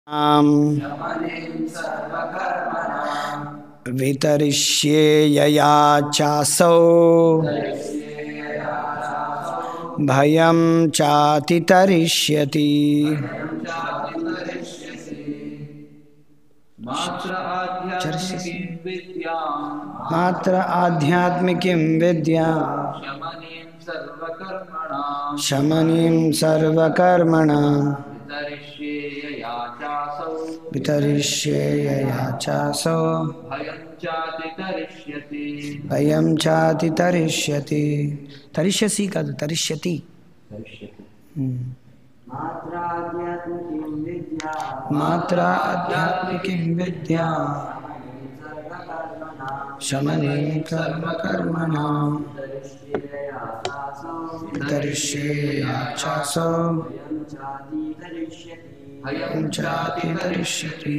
वितरिष्ये यया चासौ भयं चातितरिष्यति मात्र आध्यात्मिकीं विद्यां मात्र आध्यात्मिकीं विद्यां शमनीं सर्वकर्मणां शमनीं सर्वकर्मणां वितरिष्ये यया चासौ वितरिष्ये यया चासौ भयं चातितरिष्यति भयं चातितरिष्यति तरिष्यसि काదు తరిష్యతి మాత్ర ఆధ్యాత్మికం విద్యా శమనీం సర్వకర్మణాం వితరిష్యేయాచాసో भयं చాతితరిష్యతి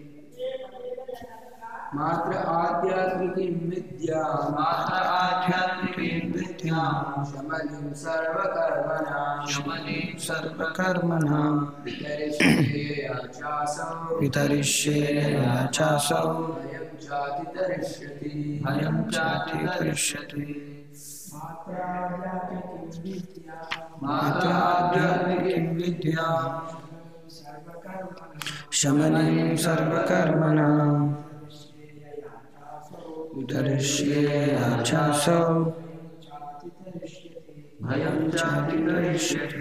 मात्र आध्यात्मिकीं विद्यां मात्र आध्यात्मिकीं विद्यां शमनीं सर्वकर्मणां శమనీం సర్వకర్మణాం वितरिष्ये यया चासौ వితరిష్యేయాచాసో भयं चातितरिष्यति భయం చాతితరిష్యతి मात्र आध्यात्मिकीं విద్యా శమనీం సర్వకర్మణాం వితరిష్యేయాచాసో भयं चातितरिष्यति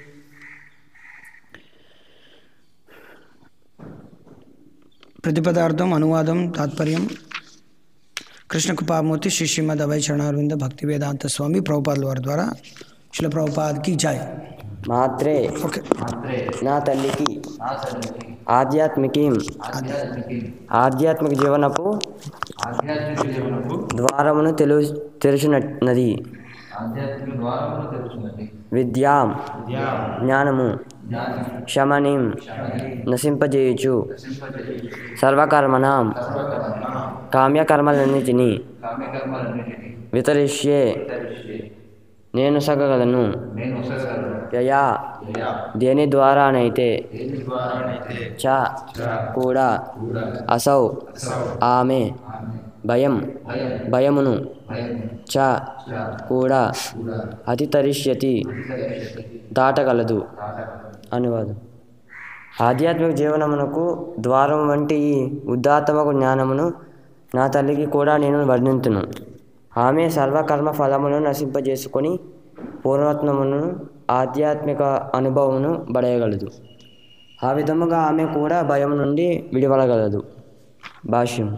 ప్రతిపదార్థం అనువాదం తాత్పర్యం కృష్ణ కృపామూర్తి శ్రీ శ్రీమద్ అభయ చరణారవింద భక్తి వేదాంత స్వామి ప్రభుపాదుల వారి ద్వారా శిల ప్రభుపాద్కి జాయ్ మాత్రే ఓకే నా తల్లికి ఆధ్యాత్మికీం ఆధ్యాత్మికం ఆధ్యాత్మిక జీవనపు ఆధ్యాత్మిక జీవనకు ద్వారమును తెలు తెరుచునది ఆధ్యాత్మిక ద్వారమును తెరుచున్నది విద్యాం విద్యా జ్ఞానము జ్ఞానం శమనిం నశింపజేయుచు నశింపజేయు సర్వకర్మణం సర్వకర్మ కామ్యకర్మలన్నిటినీ కామ్యకర్మలన్నిటినీ వితరిష్యే వితరిష్యే నేను సగగలను నేను ఉసగలను యయా యయా దేని ద్వారానైతే దేని ద్వారానైతే చ కూడా కూడా అసౌ సౌ ఆమె ఆమె భయం భయం భయమును భయం చ చ కూడా కూడా అతితరిష్యతి వితరిష్యతి దాటగలదు దాటగలదు అనువాదం ఆధ్యాత్మిక జీవనమునకు ద్వారం వంటి ఈ ఉదాత్తమకు జ్ఞానమును నా తల్లికి కూడా నేను వర్ణింతును ఆమె సర్వకర్మ ఫలమును నశింపజేసుకొని పూర్వత్వమును ఆధ్యాత్మిక అనుభవమును బడయగలదు ఆ విధముగా ఆమె కూడా భయం నుండి విడివడగలదు భాష్యం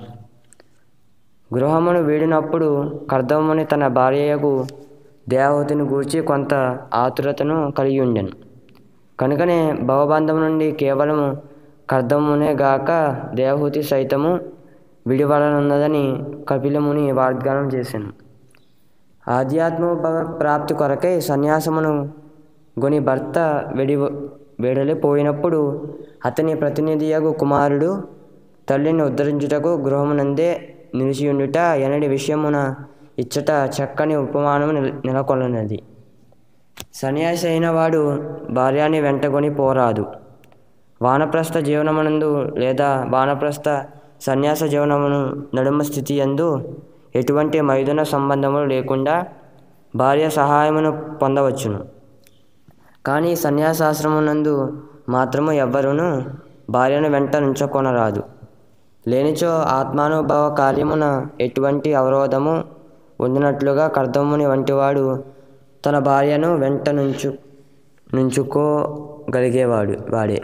గృహమును వీడినప్పుడు కర్దముని తన భార్యకు దేవహూతిని గూర్చి కొంత ఆతురతను కలిగి ఉండెను కనుకనే భవబంధం నుండి కేవలము కర్దమునే గాక దేవహూతి సైతము విడివడనున్నదని కపిలముని వాగ్దానం చేశాను ఆధ్యాత్మ భవ ప్రాప్తి కొరకై సన్యాసమును గొని భర్త వెడి వెడలిపోయినప్పుడు అతని ప్రతినిధియగు కుమారుడు తల్లిని ఉద్ధరించుటకు గృహమునందే నిలిచియుండుట ఎనడి విషయమున ఇచ్చట చక్కని ఉపమానము నెల నెలకొన్నది సన్యాసి అయిన వాడు భార్యాన్ని వెంటకొని పోరాదు వానప్రస్థ జీవనమునందు లేదా వానప్రస్థ సన్యాస జీవనమును నడుమ స్థితి యందు ఎటువంటి మైదున సంబంధములు లేకుండా భార్య సహాయమును పొందవచ్చును కానీ సన్యాసాశ్రమమునందు మాత్రము ఎవ్వరును భార్యను వెంట నుంచుకొనరాదు లేనిచో ఆత్మానుభవ కార్యమున ఎటువంటి అవరోధము ఉండినట్లుగా కర్దముని వంటివాడు తన భార్యను వెంట నుంచు నుంచుకోగలిగేవాడు వాడే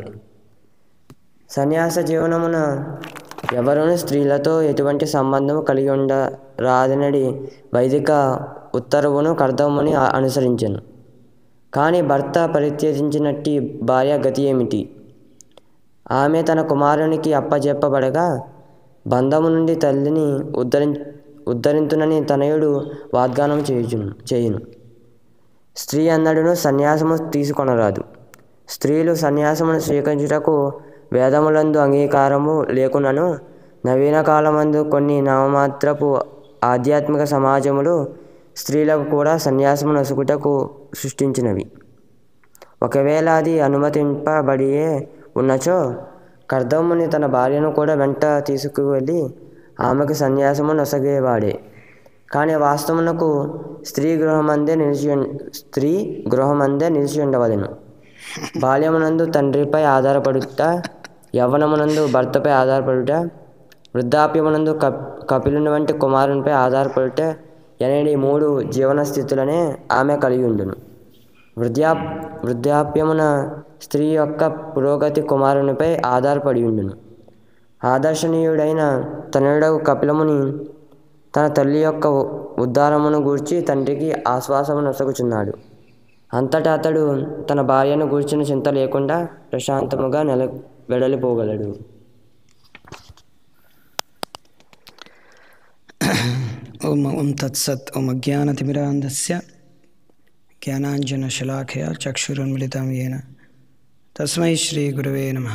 సన్యాస జీవనమున ఎవరును స్త్రీలతో ఎటువంటి సంబంధము కలిగి ఉండరాదనడి వైదిక ఉత్తర్వును కర్దముని అనుసరించను కానీ భర్త పరిత్యజించినట్టి భార్య గతి ఏమిటి ఆమె తన కుమారునికి అప్పజెప్పబడగా బంధము నుండి తల్లిని ఉద్ధరి ఉద్ధరింతునని తనయుడు వాగ్దానం చేయుచును చేయును స్త్రీ అన్నడును సన్యాసము తీసుకొనరాదు స్త్రీలు సన్యాసమును స్వీకరించుటకు వేదములందు అంగీకారము లేకునను నవీన కాలమందు కొన్ని నామమాత్రపు ఆధ్యాత్మిక సమాజములు స్త్రీలకు కూడా సన్యాసము నొసుగుటకు సృష్టించినవి ఒకవేళ అది అనుమతింపబడియే ఉన్నచో కర్దముని తన భార్యను కూడా వెంట తీసుకువెళ్ళి ఆమెకు సన్యాసము నొసగేవాడే కానీ వాస్తవమునకు స్త్రీ గృహమందే నిలిచి ఉం- స్త్రీ గృహమందే నిలిచి ఉండవలెను బాల్యమునందు తండ్రిపై ఆధారపడుట యవ్వనమునందు భర్తపై ఆధారపడుట వృద్ధాప్యమునందు కప్ కపిలుని వంటి కుమారునిపై ఆధారపడుట అనేది ఈ మూడు జీవన స్థితులనే ఆమె కలిగి ఉండును వృద్ధ్యా వృద్ధాప్యమున స్త్రీ యొక్క పురోగతి కుమారునిపై ఆధారపడి ఉండును ఆదర్శనీయుడైన తనయుడకు కపిలముని తన తల్లి యొక్క ఉ- ఉద్ధారమును గూర్చి తండ్రికి ఆశ్వాసము నొసగుచున్నాడు అంతటా అతడు తన భార్యను గూర్చిన చింత లేకుండా ప్రశాంతముగా నెల వెడలిపోగలడు ఓం ఓం తత్సత్ ఓం అజ్ఞానతిమిరాంధస్య జ్ఞానాంజనశలాఖయ చక్షురున్మిళితం येन తస్మై శ్రీగురవే నమ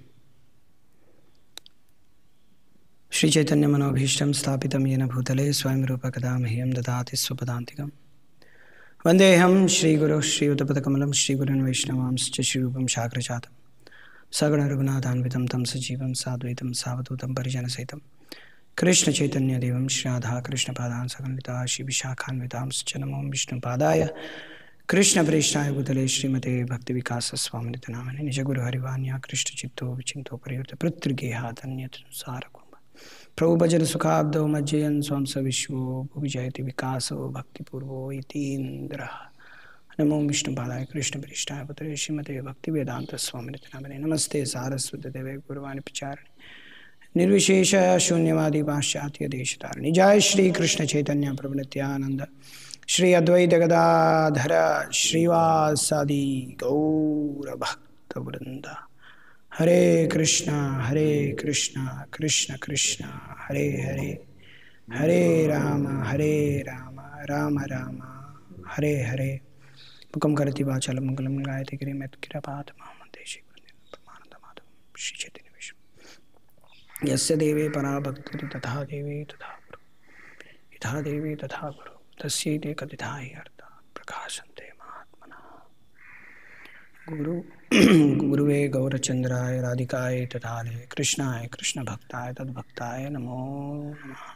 శ్రీచైతన్యమనోభీష్టం స్థాపితం येन భూతలే స్వయం రూపకదా మह्यं దదాతి స్వపదాంతికం వందేహం శ్రీగురు శ్రీయుతపదకమలం శ్రీగురున్ వైష్ణవాంశ్చ శ్రీరూపం శాగ్రజాతం సగణ రఘునాథాన్వితం తం సజీవం సాద్వైతం సావధూతం పరిజనసహితం కృష్ణ చైతన్య దేవం శ్రీరాధా కృష్ణ పాదాన్ సగన్వితా శ్రీ విశాఖాన్వితాంశ్చ నమో విష్ణుపాదాయ కృష్ణ ప్రేష్టాయ భూతలే శ్రీమతే భక్తి వికాస స్వామినిత నామని నిజ గురు హరివాణ్య కృష్ణ చిత్తో విచింతో పరివృత పృథృగేహాతన్యత సారకుంభ ప్రభు భజన సుఖాబ్దౌ మజ్జయన్ స్వంస విశ్వో భువి జయతి వికాసో భక్తిపూర్వో ఇతీంద్ర నమో విష్ణుపాదాయ కృష్ణ ప్రేష్టాయ భూతలే శ్రీమతే భక్తి వేదాంత స్వామినిత నామని నమస్తే సారస్వతి దేవే గురువాణి ప్రచారణి निर्विशेष शून्यवादी पाश्चात्य देशतारिणी जय श्री कृष्ण चैतन्य प्रभु नित्यानंद श्री अद्वैत गदाधर श्रीवासादि गौर भक्त वृंद हरे कृष्ण हरे कृष्ण कृष्ण कृष्ण हरे हरे हरे राम हरे राम राम राम हरे हरे मुखम करति वाचल मंगलम गायति गिरिमत्किरपात महामंदेशी प्रमाणदमादम श्री चैतन्य विष्णु यस्य देवे परा भक्तिः तथा देवी तथा गुरु यथा देवी तथा गुरु तस्यैते कथिता हि अर्था प्रकाशन्ते महात्मनः गुरु गुरुवे गौरचन्द्राय राधिकाय तथाले कृष्णाय कृष्णभक्ताय तद्भक्ताय नमो नमः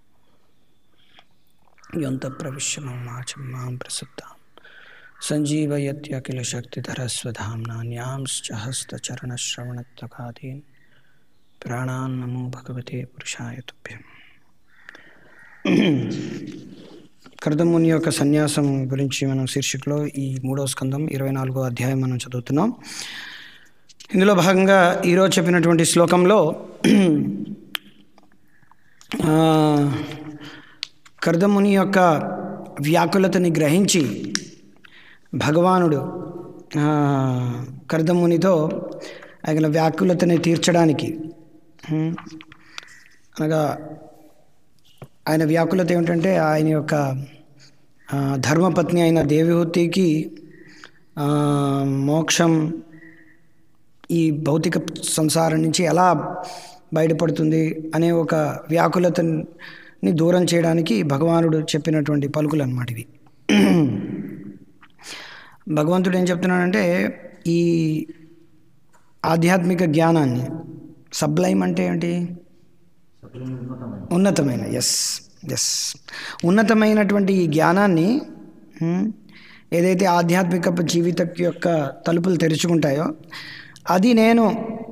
योऽन्तःप्रविश्य मम वाचं मां प्रसुप्तां सञ्जीवयत्यखिलशक्तिधरस्वधाम्ना न्यांश्च हस्तचरणश्रवणत्वकादीन् ప్రాణాన్ నమో భగవతే పురుషాయ తుభ్యం కర్దముని యొక్క సన్యాసం గురించి మనం శీర్షికలో ఈ మూడవ స్కందం ఇరవై నాలుగో అధ్యాయం మనం చదువుతున్నాం ఇందులో భాగంగా ఈరోజు చెప్పినటువంటి శ్లోకంలో ఆ, కర్దముని యొక్క వ్యాకులతని గ్రహించి భగవానుడు ఆ, కర్దమునితో ఆయన వ్యాకులతని తీర్చడానికి హ్మ్, అనగా ఆయన వ్యాకులత ఏమిటంటే ఆయన యొక్క ఆ, ధర్మపత్ని అయిన దేవిహూతికి ఆ, మోక్షం ఈ భౌతిక సంసారం నుంచి ఎలా బయటపడుతుంది అనే ఒక వ్యాకులతని దూరం చేయడానికి భగవానుడు చెప్పినటువంటి పలుకులు అన్నమాట ఇవి భగవంతుడు ఏం చెప్తున్నాడంటే ఈ ఆధ్యాత్మిక జ్ఞానాన్ని సబ్లైమ్ అంటే ఏంటి ఉన్నతమైన ఎస్ ఎస్ ఉన్నతమైనటువంటి ఈ జ్ఞానాన్ని హ్మ్, ఏదైతే ఆధ్యాత్మిక జీవిత యొక్క తలుపులు తెరుచుకుంటాయో అది నేను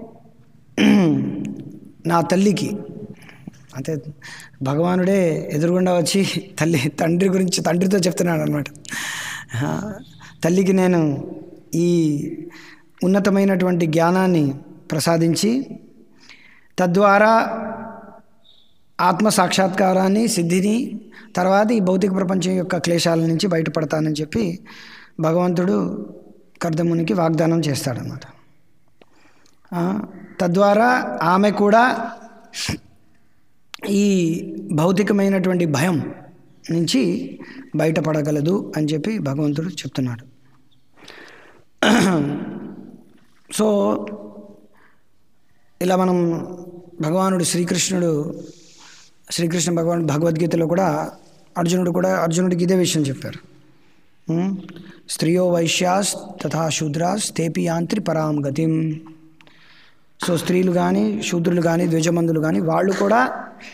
నా తల్లికి అంటే భగవానుడే ఎదురుగుండా వచ్చి తల్లి తండ్రి గురించి తండ్రితో చెప్తున్నాడు అనమాట తల్లికి నేను ఈ ఉన్నతమైనటువంటి జ్ఞానాన్ని ప్రసాదించి తద్వారా ఆత్మ సాక్షాత్కారాన్ని సిద్ధిని తర్వాత ఈ భౌతిక ప్రపంచం యొక్క క్లేశాల నుంచి బయటపడతానని చెప్పి భగవంతుడు కర్దమునికి వాగ్దానం చేస్తాడనమాట ఆ, తద్వారా ఆమె కూడా ఈ భౌతికమైనటువంటి భయం నుంచి బయటపడగలదు అని చెప్పి భగవంతుడు చెప్తున్నాడు సో ఇలా మనం భగవానుడు శ్రీకృష్ణుడు శ్రీకృష్ణ భగవాన్ భగవద్గీతలో కూడా అర్జునుడు కూడా అర్జునుడికి ఇదే విషయం చెప్పారు ఉం? స్త్రియో వైశ్యాస్ తథా శూద్రాస్ తేపి యాంత్రి పరాం గతిం సో స్త్రీలు కానీ శూద్రులు కానీ ద్విజమందులు కానీ వాళ్ళు కూడా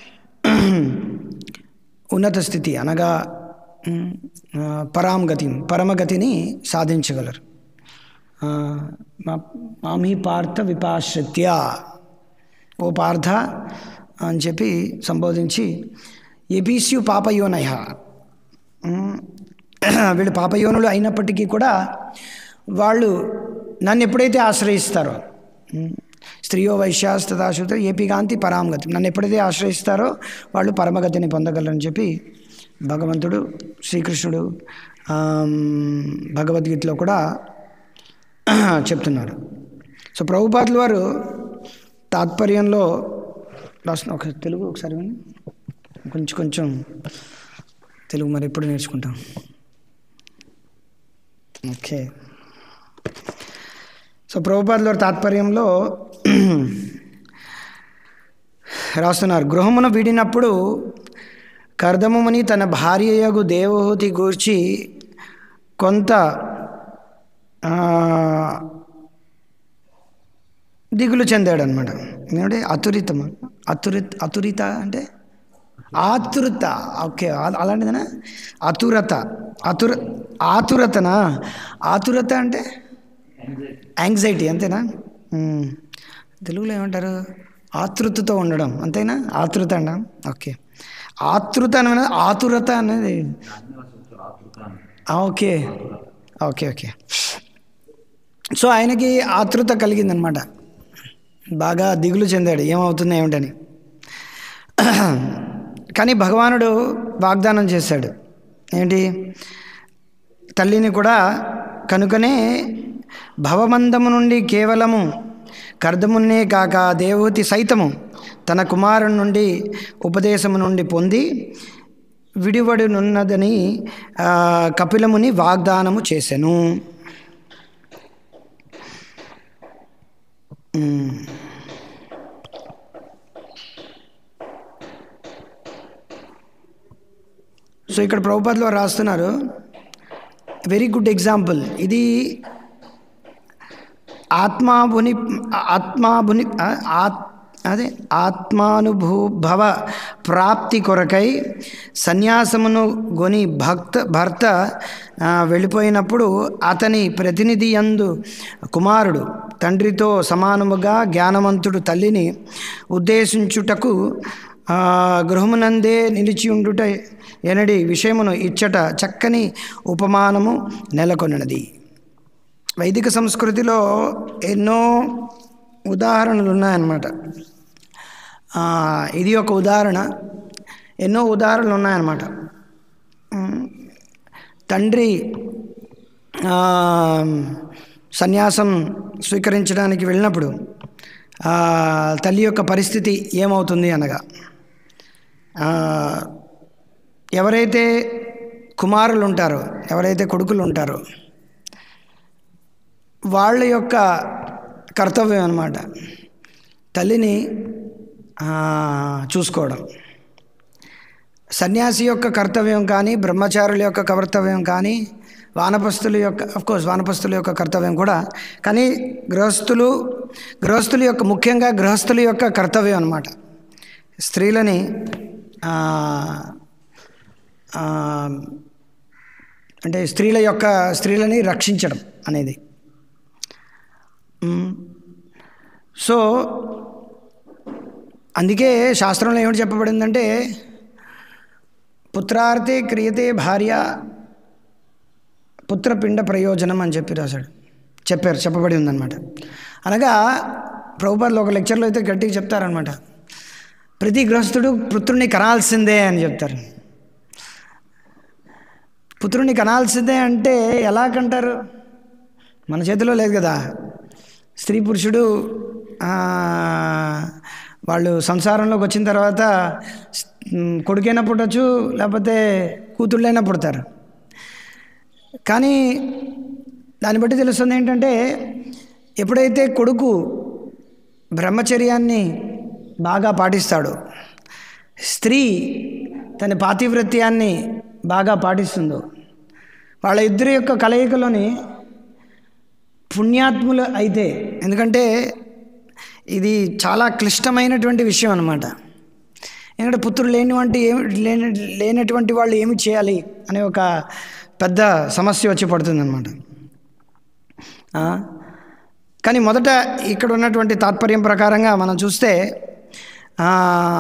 ఉన్నత స్థితి అనగా ఉమ్, ఆ, పరాంగతి పరమగతిని సాధించగలరు ఆ, మా- మామీ పార్థ విపాశ్రిత్య ఓ పార్థ అని చెప్పి సంబోధించి ఎపీస్యు పాపయోనయ ఉమ్, వీళ్ళు పాపయోనులు అయినప్పటికీ కూడా వాళ్ళు నన్ను ఎప్పుడైతే ఆశ్రయిస్తారో ఉమ్, స్త్రీయో వైశ్యాస్తదాశుత ఏపీగాంతి పరామగతి నన్ను ఎప్పుడైతే ఆశ్రయిస్తారో వాళ్ళు పరమగతిని పొందగలరని చెప్పి భగవంతుడు శ్రీకృష్ణుడు ఆమ్, భగవద్గీతలో కూడా చెప్తున్నారు సో ప్రభుపాదుల వారు తాత్పర్యంలో రాసిన ఒక తెలుగు ఒకసారి వినండి. కొంచెం కొంచెం తెలుగు మరి ఎప్పుడు నేర్చుకుంటాం ఓకే సో ప్రభుపాదుల వారి తాత్పర్యంలో రాస్తున్నారు గృహమును వీడినప్పుడు కర్దముని తన భార్యయగు దేవహూతి గూర్చి కొంత ఆ, దిగులు చెందాడు అనమాట ఎందుకంటే అతురితం అతురిత అతురిత అంటే ఆతురత ఓకే అ- అలాంటిదేనా అతురత అతుర ఆతురతనా ఆతురత అంటే యాంగ్జైటీ అంతేనా మ్మ్. తెలుగులో ఏమంటారు ఆతృతతో ఉండడం అంతేనా ఆతృత అండ ఓకే ఆతృత అనేది ఆతురత అనేది ఆ, ఓకే ఓకే ఓకే సో ఆయనకి ఆతృత కలిగిందనమాట బాగా దిగులు చెందాడు ఏమవుతుంది ఏమిటని కానీ భగవానుడు వాగ్దానం చేశాడు ఏంటి తల్లిని కూడా కనుకనే భవమందము నుండి కేవలము కర్దమున్నే కాక దేవహూతి సైతము తన కుమారుని నుండి ఉపదేశము నుండి పొంది విడివడునున్నదని ఆ, కపిలముని వాగ్దానము చేసెను మ్మ్. సో ఇక్కడ ప్రభుపాదలో రాస్తున్నారు వెరీ గుడ్ ఎగ్జాంపుల్ ఇది ఆత్మాభుని ఆత్మాభుని ఆ- ఆత్ అదే ఆత్మానుభూభవ ప్రాప్తి కొరకై సన్యాసమును గొని భక్త భర్త ఆ, వెళ్ళిపోయినప్పుడు అతని ప్రతినిధి యందు కుమారుడు తండ్రితో సమానముగా జ్ఞానవంతుడు తల్లిని ఉద్దేశించుటకు ఆ, గృహమునందే నిలిచి ఉండుట ఎనడి విషయమును ఇచ్చట చక్కని ఉపమానము నెలకొన్నది వైదిక సంస్కృతిలో ఎన్నో ఉదాహరణలు ఉన్నాయన్నమాట ఆ, ఇది ఒక ఉదాహరణ ఎన్నో ఉదాహరణలు ఉన్నాయన్నమాట ఉమ్, తండ్రి ఆ, సన్యాసం స్వీకరించడానికి వెళ్ళినప్పుడు ఆ, తల్లి యొక్క పరిస్థితి ఏమవుతుంది అనగా ఆ, ఎవరైతే కుమారులు ఉంటారో ఎవరైతే కొడుకులు ఉంటారో వాళ్ళ యొక్క కర్తవ్యం అన్నమాట తల్లిని ఆ, చూసుకోవడం సన్యాసి యొక్క కర్తవ్యం కానీ బ్రహ్మచారుల యొక్క కర్తవ్యం కానీ వానపస్తుల యొక్క కోర్స్ వానపస్తుల యొక్క కర్తవ్యం కూడా కానీ గృహస్థులు గృహస్థుల యొక్క ముఖ్యంగా గృహస్థుల యొక్క కర్తవ్యం అన్నమాట స్త్రీలని ఆ, ఆ, అంటే స్త్రీల యొక్క స్త్రీలని రక్షించడం అనేది మ్మ్. సో అందుకే శాస్త్రంలో ఏమిటి చెప్పబడిందంటే పుత్రార్థే క్రియతే భార్య పుత్రపిండ ప్రయోజనం అని చెప్పి రాశాడు చెప్పారు చెప్పబడి ఉందన్నమాట అనగా ప్రభుపాదులు ఒక లెక్చర్లో అయితే గట్టిగా చెప్తారనమాట ప్రతి గృహస్థుడు పుత్రుణ్ణి కనాల్సిందే అని చెప్తారు పుత్రుణ్ణి కనాల్సిందే అంటే ఎలా కంటారు మన చేతిలో లేదు కదా స్త్రీ పురుషుడు ఆ, వాళ్ళు సంసారంలోకి వచ్చిన తర్వాత మ్, కొడుకైనా పుట్టచ్చు లేకపోతే కూతుళ్ళైనా పుడతారు కానీ దాన్ని బట్టి తెలుస్తుంది ఏంటంటే ఎప్పుడైతే కొడుకు బ్రహ్మచర్యాన్ని బాగా పాటిస్తాడో స్త్రీ తన పాతివ్రత్యాన్ని బాగా పాటిస్తుందో వాళ్ళ ఇద్దరి యొక్క కలయికలోని పుణ్యాత్ములు అయితే ఎందుకంటే ఇది చాలా క్లిష్టమైనటువంటి విషయం అన్నమాట ఎందుకంటే పుత్రులు లేనివంటి ఏమి లేని లేనటువంటి వాళ్ళు ఏమి చేయాలి అనే ఒక పెద్ద సమస్య వచ్చి పడుతుందన్నమాట ఆ, కానీ మొదట ఇక్కడ ఉన్నటువంటి తాత్పర్యం ప్రకారంగా మనం చూస్తే ఆ,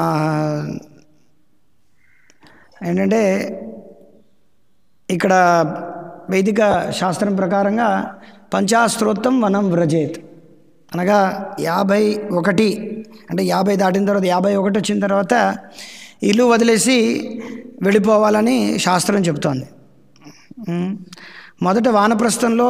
ఏంటంటే ఇక్కడ వైదిక శాస్త్రం ప్రకారంగా పంచాస్త్రోత్తం వనం వ్రజేత్ అనగా యాభై ఒకటి అంటే యాభై దాటిన తర్వాత యాభై ఒకటి వచ్చిన తర్వాత ఇల్లు వదిలేసి వెళ్ళిపోవాలని శాస్త్రం చెప్తోంది ఉమ్. మొదట వానప్రస్థంలో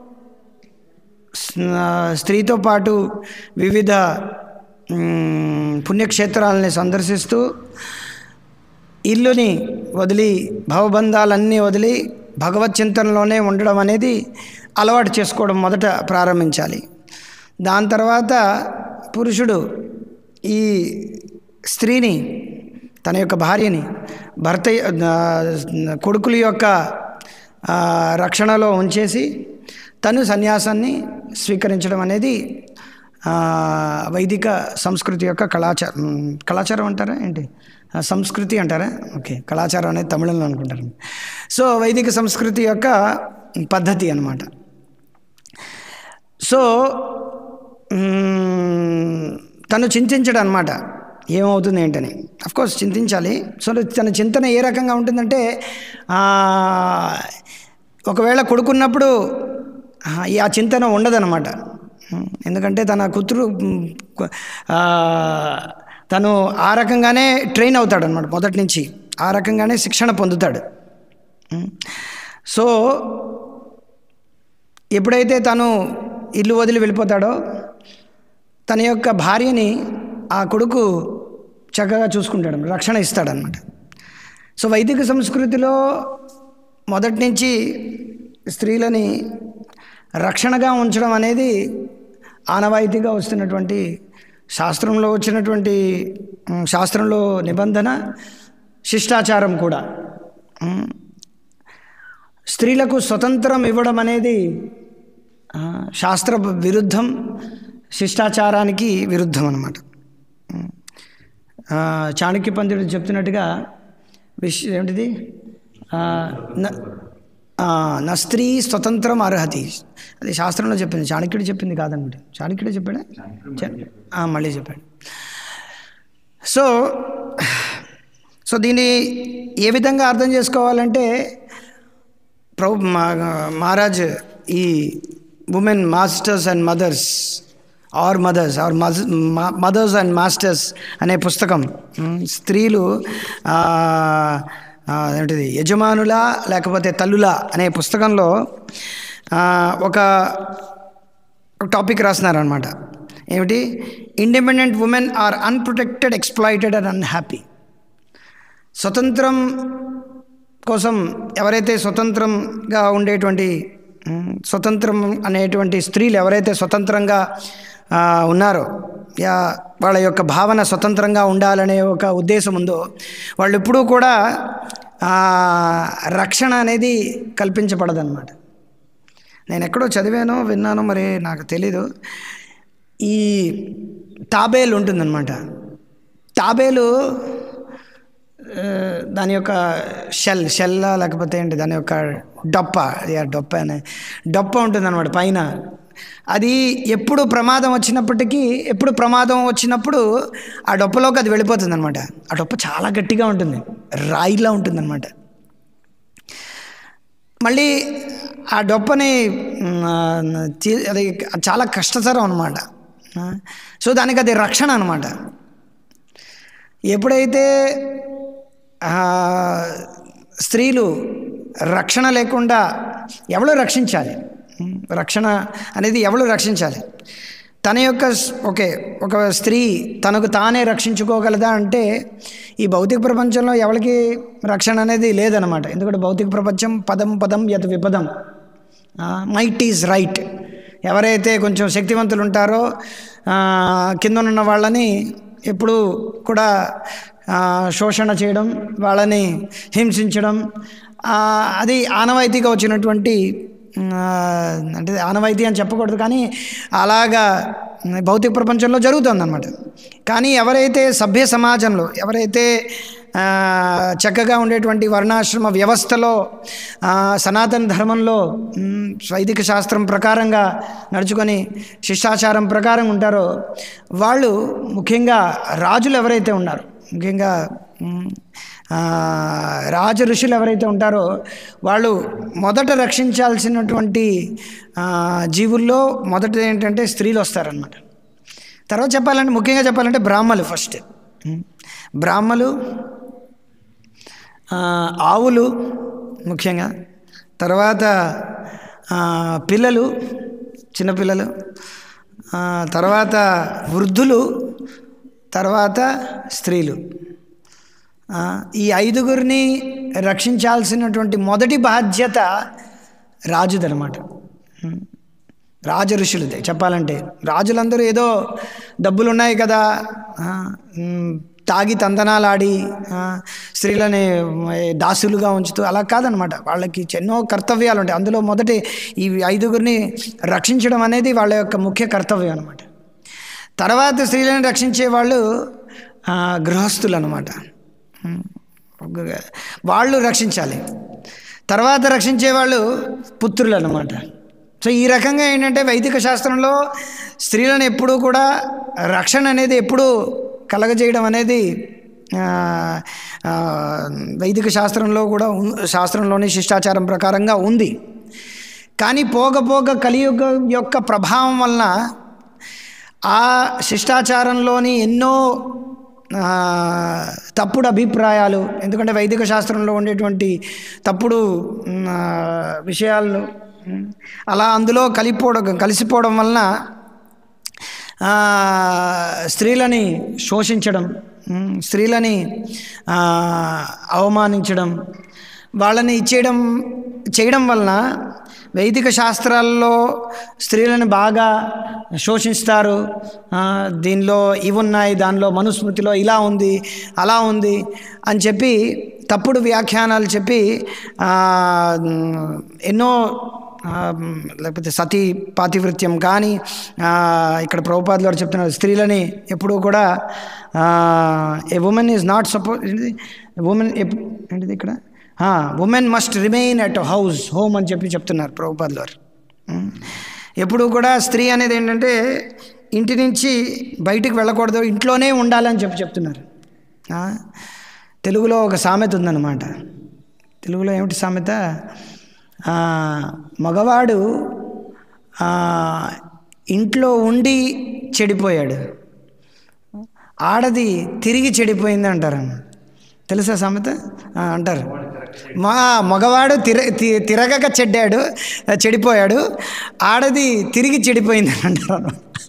స్- స్త్రీతో పాటు వివిధ ఉమ్, పుణ్యక్షేత్రాలని సందర్శిస్తూ ఇల్లుని వదిలి భవబంధాలన్నీ వదిలి భగవత్ చింతనలోనే ఉండడం అనేది అలవాటు చేసుకోవడం మొదట ప్రారంభించాలి దాని తర్వాత పురుషుడు ఈ స్త్రీని తన యొక్క భార్యని భర్త ఆ, కొడుకుల యొక్క ఆ, రక్షణలో ఉంచేసి తను సన్యాసాన్ని స్వీకరించడం అనేది ఆ, వైదిక సంస్కృతి యొక్క కళాచారం కళాచారం అంటారా ఏంటి ఆ, సంస్కృతి అంటారా ఓకే కళాచారం అనేది తమిళంలో అనుకుంటారు సో వైదిక సంస్కృతి యొక్క పద్ధతి అన్నమాట సో మ్మ్, తను చింతించడం అనమాట ఏమవుతుంది ఏంటని కోర్స్ చింతించాలి సో తన చింతన ఏ రకంగా ఉంటుందంటే ఆ, ఒకవేళ కొడుకున్నప్పుడు ఆ, ఈ ఆ చింతన ఉండదన్నమాట మ్మ్, ఎందుకంటే తన కూతురు మ్, ఆ, తను ఆ రకంగానే ట్రైన్ అవుతాడు అనమాట మొదటి నుంచి ఆ రకంగానే శిక్షణ పొందుతాడు మ్మ్. సో ఎప్పుడైతే తను ఇల్లు వదిలి వెళ్ళిపోతాడో తన యొక్క భార్యని ఆ కొడుకు చక్కగా చూసుకుంటాడు రక్షణ ఇస్తాడనమాట సో వైదిక సంస్కృతిలో మొదటి నుంచి స్త్రీలని రక్షణగా ఉంచడం అనేది ఆనవాయితీగా వస్తున్నటువంటి శాస్త్రంలో వచ్చినటువంటి ఉమ్, శాస్త్రంలో నిబంధన శిష్టాచారం కూడా ఉమ్, స్త్రీలకు స్వతంత్రం ఇవ్వడం అనేది ఆ, శాస్త్ర విరుద్ధం శిష్టాచారానికి విరుద్ధం అన్నమాట ఆ, చాణక్య పంతుడు చెప్తున్నట్టుగా విష్ ఏమిటిది ఆ, న- ఆ, నా స్త్రీ స్వతంత్రం అర్హతి అది శాస్త్రంలో చెప్పింది చాణక్యుడు చెప్పింది కాదనుకుంటే చాణక్యుడు చెప్పాడా చె- ఆ, మళ్ళీ చెప్పాడు సో సో దీన్ని ఏ విధంగా అర్థం చేసుకోవాలంటే ప్రభు మా- మహారాజ్ ఈ women masters and mothers are mothers are mothers and masters అనే పుస్తకం ఉమ్, స్త్రీలు ఆ, ఆ, ఏంటిది యజమానుల లేకపోతే తల్లుల అనే పుస్తకంలో ఆ, ఒక ఒక టాపిక్ రాస్తున్నారనమాట ఏమిటి independent women are unprotected exploited and unhappy స్వతంత్రం కోసం ఎవరైతే స్వతంత్రంగా ఉండేటువంటి ఉమ్, స్వతంత్రం అనేటువంటి స్త్రీలు ఎవరైతే స్వతంత్రంగా ఆ, ఉన్నారో యా వాళ్ళ యొక్క భావన స్వతంత్రంగా ఉండాలనే ఒక ఉద్దేశం ఉందో వాళ్ళు ఎప్పుడూ కూడా ఆ, రక్షణ అనేది కల్పించబడదన్నమాట నేను ఎక్కడో చదివానో విన్నానో మరి నాకు తెలీదు ఈ తాబేలు ఉంటుందన్నమాట తాబేలు ఆ, దాని యొక్క షెల్ షెల్లా లేకపోతే ఏంటి దాని యొక్క డొప్ప అది ఆ డొప్ప అనే డొప్ప ఉంటుందన్నమాట పైన అది ఎప్పుడు ప్రమాదం వచ్చినప్పటికీ ఎప్పుడు ప్రమాదం వచ్చినప్పుడు ఆ డొప్పలోకి అది వెళ్ళిపోతుంది అనమాట ఆ డొప్ప చాలా గట్టిగా ఉంటుంది రాయిలా ఉంటుందన్నమాట మళ్ళీ ఆ డొప్పని మ్, ఆ, తీ- అది చాలా కష్టతరం అనమాట సో దానికి అది రక్షణ అనమాట ఎప్పుడైతే ఆ, స్త్రీలు రక్షణ లేకుండా ఎవరు రక్షించాలి ఉమ్, రక్షణ అనేది ఎవరు రక్షించాలి తన యొక్క స్- ఓకే ఒక స్త్రీ తనకు తానే రక్షించుకోగలదా అంటే ఈ భౌతిక ప్రపంచంలో ఎవరికి రక్షణ అనేది లేదనమాట ఎందుకంటే భౌతిక ప్రపంచం పదం పదం యత్ విపదం మైట్ ఈజ్ రైట్ ఎవరైతే కొంచెం శక్తివంతులు ఉంటారో ఆ, కింద ఉన్న వాళ్ళని ఎప్పుడు కూడా ఆ, శోషణ చేయడం వాళ్ళని హింసించడం ఆ, అది ఆనవాయితీగా వచ్చినటువంటి ఆ, అంటే ఆనవాయితీ అని చెప్పకూడదు కానీ అలాగా భౌతిక ప్రపంచంలో జరుగుతుందన్నమాట కానీ ఎవరైతే సభ్య సమాజంలో ఎవరైతే ఆ, చక్కగా ఉండేటువంటి వర్ణాశ్రమ వ్యవస్థలో ఆ, సనాతన ధర్మంలో మ్, వైదిక శాస్త్రం ప్రకారంగా నడుచుకొని శిష్టాచారం ప్రకారం ఉంటారో వాళ్ళు ముఖ్యంగా రాజులు ఎవరైతే ఉన్నారో ముఖ్యంగా మ్, ఆ, రాజ ఋషులు ఎవరైతే ఉంటారో వాళ్ళు మొదట రక్షించాల్సినటువంటి ఆ, జీవుల్లో మొదటిది ఏంటంటే స్త్రీలు వస్తారనమాట తర్వాత చెప్పాలంటే ముఖ్యంగా చెప్పాలంటే బ్రాహ్మలు ఫస్ట్ మ్, బ్రాహ్మలు ఆ, ఆవులు ముఖ్యంగా తర్వాత ఆ, పిల్లలు చిన్నపిల్లలు ఆ, తర్వాత వృద్ధులు తర్వాత స్త్రీలు ఆ, ఈ ఐదుగురిని రక్షించాల్సినటువంటి మొదటి బాధ్యత రాజుదనమాట ఉం. రాజ ఋషులదే చెప్పాలంటే రాజులందరూ ఏదో డబ్బులు ఉన్నాయి కదా ఆ, ఉం, తాగి తందనాలాడి ఆ, స్త్రీలని ఏ, దాసులుగా ఉంచుతూ అలా కాదనమాట వాళ్ళకి ఎన్నో కర్తవ్యాలు ఉంటాయి అందులో మొదటి ఈ ఐదుగురిని రక్షించడం అనేది వాళ్ళ యొక్క ముఖ్య కర్తవ్యం అనమాట తర్వాత స్త్రీలను రక్షించే వాళ్ళు ఆ, గృహస్థులు అనమాట వాళ్ళు రక్షించాలి తర్వాత రక్షించే వాళ్ళు పుత్రులు అనమాట సో ఈ రకంగా ఏంటంటే వైదిక శాస్త్రంలో స్త్రీలను ఎప్పుడూ కూడా రక్షణ అనేది ఎప్పుడూ కలగజేయడం అనేది ఆ, ఆ, వైదిక శాస్త్రంలో కూడా ఉన్- శాస్త్రంలోని శిష్టాచారం ప్రకారంగా ఉంది కానీ పోగ పోగ కలియుగం యొక్క ప్రభావం వలన ఆ శిష్టాచారంలోని ఎన్నో ఆ, తప్పుడు అభిప్రాయాలు ఎందుకంటే వైదిక శాస్త్రంలో ఉండేటువంటి తప్పుడు మ్, ఆ, విషయాలను మ్, అలా అందులో కలిపోవడం కలిసిపోవడం వలన ఆ, స్త్రీలని శోషించడం మ్, స్త్రీలని ఆ, అవమానించడం వాళ్ళని ఇచ్చేయడం చేయడం వలన వైదిక శాస్త్రాల్లో స్త్రీలను బాగా శోషిస్తారు ఆ, దీనిలో ఇవి ఉన్నాయి దానిలో మనుస్మృతిలో ఇలా ఉంది అలా ఉంది అని చెప్పి తప్పుడు వ్యాఖ్యానాలు చెప్పి ఆ, ఎన్నో ఆ, లేకపోతే సతీ పాతివృత్యం కానీ ఆ, ఇక్కడ ప్రభుపాదులు వారు చెప్తున్నారు స్త్రీలని ఎప్పుడూ కూడా a women is not suppose women ఏంటిది ఇక్కడ women must remain at house home అని చెప్పి చెప్తున్నారు ప్రభుపాదులు వారు ఉం. ఎప్పుడు కూడా స్త్రీ అనేది ఏంటంటే ఇంటి నుంచి బయటికి వెళ్ళకూడదు ఇంట్లోనే ఉండాలని చెప్పి చెప్తున్నారు ఆ, తెలుగులో ఒక సామెత ఉందన్నమాట తెలుగులో ఏమిటి సామెత ఆ, మగవాడు ఆ, ఇంట్లో ఉండి చెడిపోయాడు ఆడది తిరిగి చెడిపోయింది అంటారు తెలుసా సామెత ఆ, అంటారు మా మగవాడు తిర తి- తిరగక చెడ్డాడు చెడిపోయాడు ఆడది తిరిగి చెడిపోయింది అని అంటారు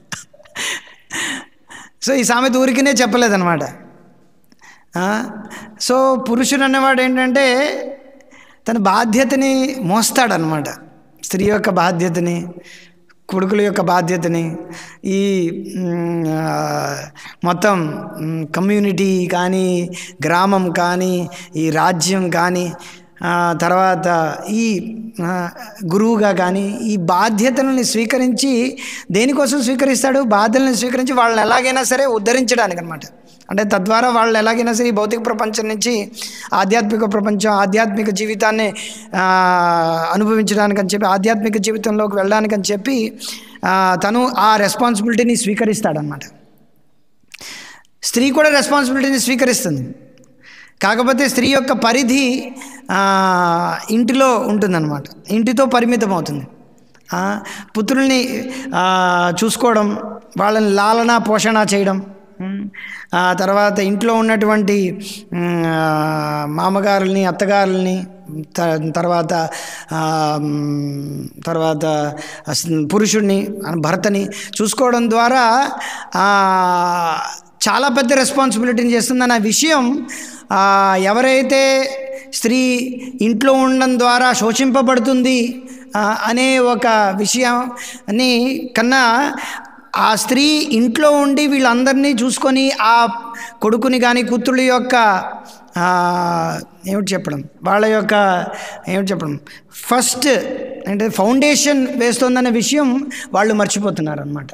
సో ఈ సామెత ఊరికినే చెప్పలేదన్నమాట ఆ, సో పురుషుడు అన్నవాడు ఏంటంటే తన బాధ్యతని మోస్తాడనమాట స్త్రీ యొక్క బాధ్యతని కొడుకుల యొక్క బాధ్యతని ఈ మ్, ఆ, మొత్తం మ్, కమ్యూనిటీ కానీ గ్రామం కానీ ఈ రాజ్యం కానీ ఆ, తర్వాత ఈ ఆ, గురువుగా కానీ ఈ బాధ్యతలను స్వీకరించి దేనికోసం స్వీకరిస్తాడు బాధ్యతలను స్వీకరించి వాళ్ళని ఎలాగైనా సరే ఉద్ధరించడానికి అనమాట అంటే తద్వారా వాళ్ళు ఎలాగైనా సరే ఈ భౌతిక ప్రపంచం నుంచి ఆధ్యాత్మిక ప్రపంచం ఆధ్యాత్మిక జీవితాన్ని ఆ, అనుభవించడానికి అని చెప్పి ఆధ్యాత్మిక జీవితంలోకి వెళ్ళడానికి అని చెప్పి ఆ, తను ఆ రెస్పాన్సిబిలిటీని స్వీకరిస్తాడనమాట స్త్రీ కూడా రెస్పాన్సిబిలిటీని స్వీకరిస్తుంది కాకపోతే స్త్రీ యొక్క పరిధి ఆ, ఇంటిలో ఉంటుందన్నమాట ఇంటితో పరిమితం అవుతుంది ఆ, పుత్రుల్ని ఆ, చూసుకోవడం వాళ్ళని లాలన పోషణ చేయడం ఉమ్, ఆ తర్వాత ఇంట్లో ఉన్నటువంటి ఉమ్, ఆ, మామగారుల్ని అత్తగారుల్ని త- తర్వాత ఆ, ఉమ్, తర్వాత అస్- పురుషుడిని భర్తని చూసుకోవడం ద్వారా ఆ, చాలా పెద్ద రెస్పాన్సిబిలిటీని చేస్తుందన్న విషయం ఆ, ఎవరైతే స్త్రీ ఇంట్లో ఉండడం ద్వారా శోషింపబడుతుంది ఆ, అనే ఒక విషయాన్ని కన్నా ఆ స్త్రీ ఇంట్లో ఉండి వీళ్ళందరినీ చూసుకొని ఆ కొడుకుని కానీ కూతుళ్ళ యొక్క ఆ, ఏమిటి చెప్పడం వాళ్ళ యొక్క ఏమిటి చెప్పడం ఫస్ట్ అంటే ఫౌండేషన్ వేస్తుందనే విషయం వాళ్ళు మర్చిపోతున్నారు అనమాట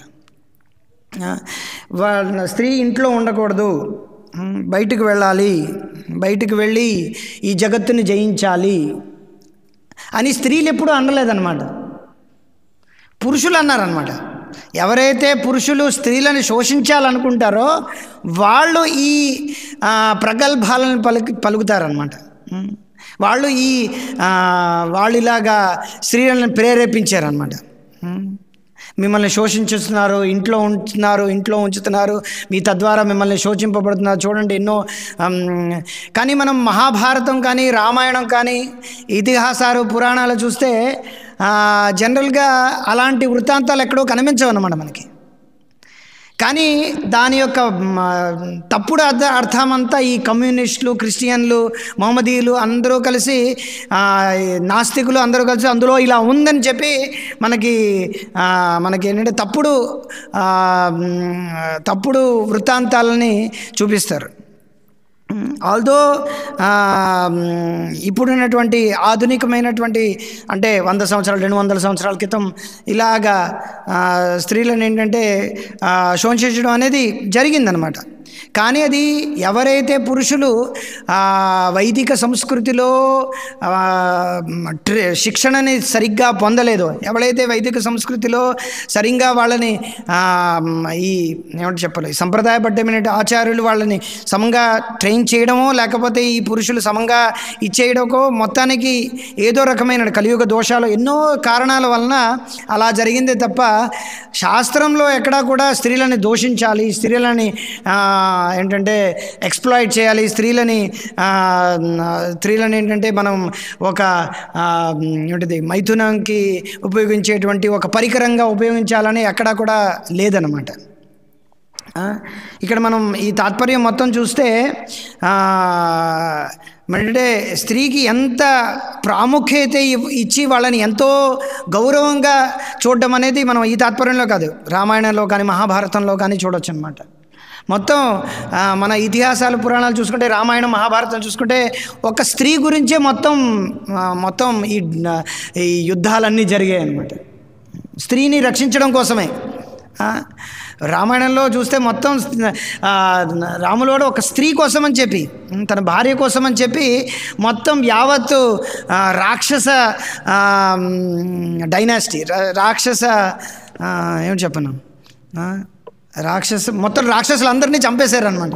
వాళ్ళ స్త్రీ ఇంట్లో ఉండకూడదు ఉమ్, బయటికి వెళ్ళాలి బయటికి వెళ్ళి ఈ జగత్తుని జయించాలి అని స్త్రీలు ఎప్పుడూ అనలేదన్నమాట పురుషులు అన్నారనమాట ఎవరైతే పురుషులు స్త్రీలను శోషించాలనుకుంటారో వాళ్ళు ఈ ఆ, ప్రగల్భాలను పలుకు పలుకుతారనమాట ఉం. వాళ్ళు ఈ ఆ, వాళ్ళు ఇలాగా స్త్రీలను ప్రేరేపించారనమాట ఉం. మిమ్మల్ని శోషించుతున్నారు ఇంట్లో ఉంచుతున్నారు ఇంట్లో ఉంచుతున్నారు మీ తద్వారా మిమ్మల్ని శోషింపబడుతున్నారు చూడండి ఎన్నో అమ్, కానీ మనం మహాభారతం కానీ రామాయణం కానీ ఇతిహాసాలు పురాణాలు చూస్తే ఆ, జనరల్గా అలాంటి వృత్తాంతాలు ఎక్కడో కనిపించవు అన్నమాట మనకి కానీ దాని యొక్క మ, తప్పుడు అర్థ అర్థమంతా ఈ కమ్యూనిస్టులు క్రిస్టియన్లు మహమ్మదీయులు అందరూ కలిసి ఆ, ఈ నాస్తికులు అందరూ కలిసి అందులో ఇలా ఉందని చెప్పి మనకి ఆ, మనకి ఏంటంటే తప్పుడు ఆ, మ్, తప్పుడు వృత్తాంతాలని చూపిస్తారు ఆల్దో ఇప్పుడున్నటువంటి ఆధునికమైనటువంటి అంటే వంద సంవత్సరాలు రెండు వందల సంవత్సరాల క్రితం ఇలాగా ఆ, స్త్రీలను ఏంటంటే ఆ, శోషించడం అనేది జరిగిందనమాట కానీ అది ఎవరైతే పురుషులు ఆ, వైదిక సంస్కృతిలో ఆ, ట్రే శిక్షణని సరిగ్గా పొందలేదో ఎవరైతే వైదిక సంస్కృతిలో సరిగ్గా వాళ్ళని ఆ, ఈ ఏమంటే చెప్పాలి సంప్రదాయబద్ధమైన ఆచార్యులు వాళ్ళని సమంగా ట్రైన్ చేయడమో లేకపోతే ఈ పురుషులు సమంగా ఇచ్చేయడమో మొత్తానికి ఏదో రకమైన కలియుగ దోషాలు ఎన్నో కారణాల వలన అలా జరిగిందే తప్ప శాస్త్రంలో ఎక్కడా కూడా స్త్రీలని దోషించాలి స్త్రీలని ఆ, ఏంటంటే ఎక్స్ప్లాయిట్ చేయాలి స్త్రీలని ఆ, స్త్రీలని ఏంటంటే మనం ఒక ఆ, ఏంటిది మైథునంకి ఉపయోగించేటువంటి ఒక పరికరంగా ఉపయోగించాలని ఎక్కడా కూడా లేదనమాట ఆ, ఇక్కడ మనం ఈ తాత్పర్యం మొత్తం చూస్తే ఆ, అంటే స్త్రీకి ఎంత ప్రాముఖ్యత ఇవ్- ఇచ్చి వాళ్ళని ఎంతో గౌరవంగా చూడడం అనేది మనం ఈ తాత్పర్యంలో కాదు రామాయణంలో కానీ మహాభారతంలో కానీ చూడొచ్చు అనమాట మొత్తం ఆ, మన ఇతిహాసాలు పురాణాలు చూసుకుంటే రామాయణం మహాభారతం చూసుకుంటే ఒక స్త్రీ గురించే మొత్తం ఆ, మొత్తం ఈ ఈ యుద్ధాలన్నీ జరిగాయి అన్నమాట స్త్రీని రక్షించడం కోసమే ఆ, రామాయణంలో చూస్తే మొత్తం ఆ, రాములు కూడా ఒక స్త్రీ కోసం అని చెప్పి తన భార్య కోసం అని చెప్పి మొత్తం యావత్తు ఆ, రాక్షస ఆ, డైనాసిటీ రా- రాక్షస ఆ, ఏమిటి చెప్పను ఆ, రాక్షస మొత్తం రాక్షసులందరినీ చంపేశారనమాట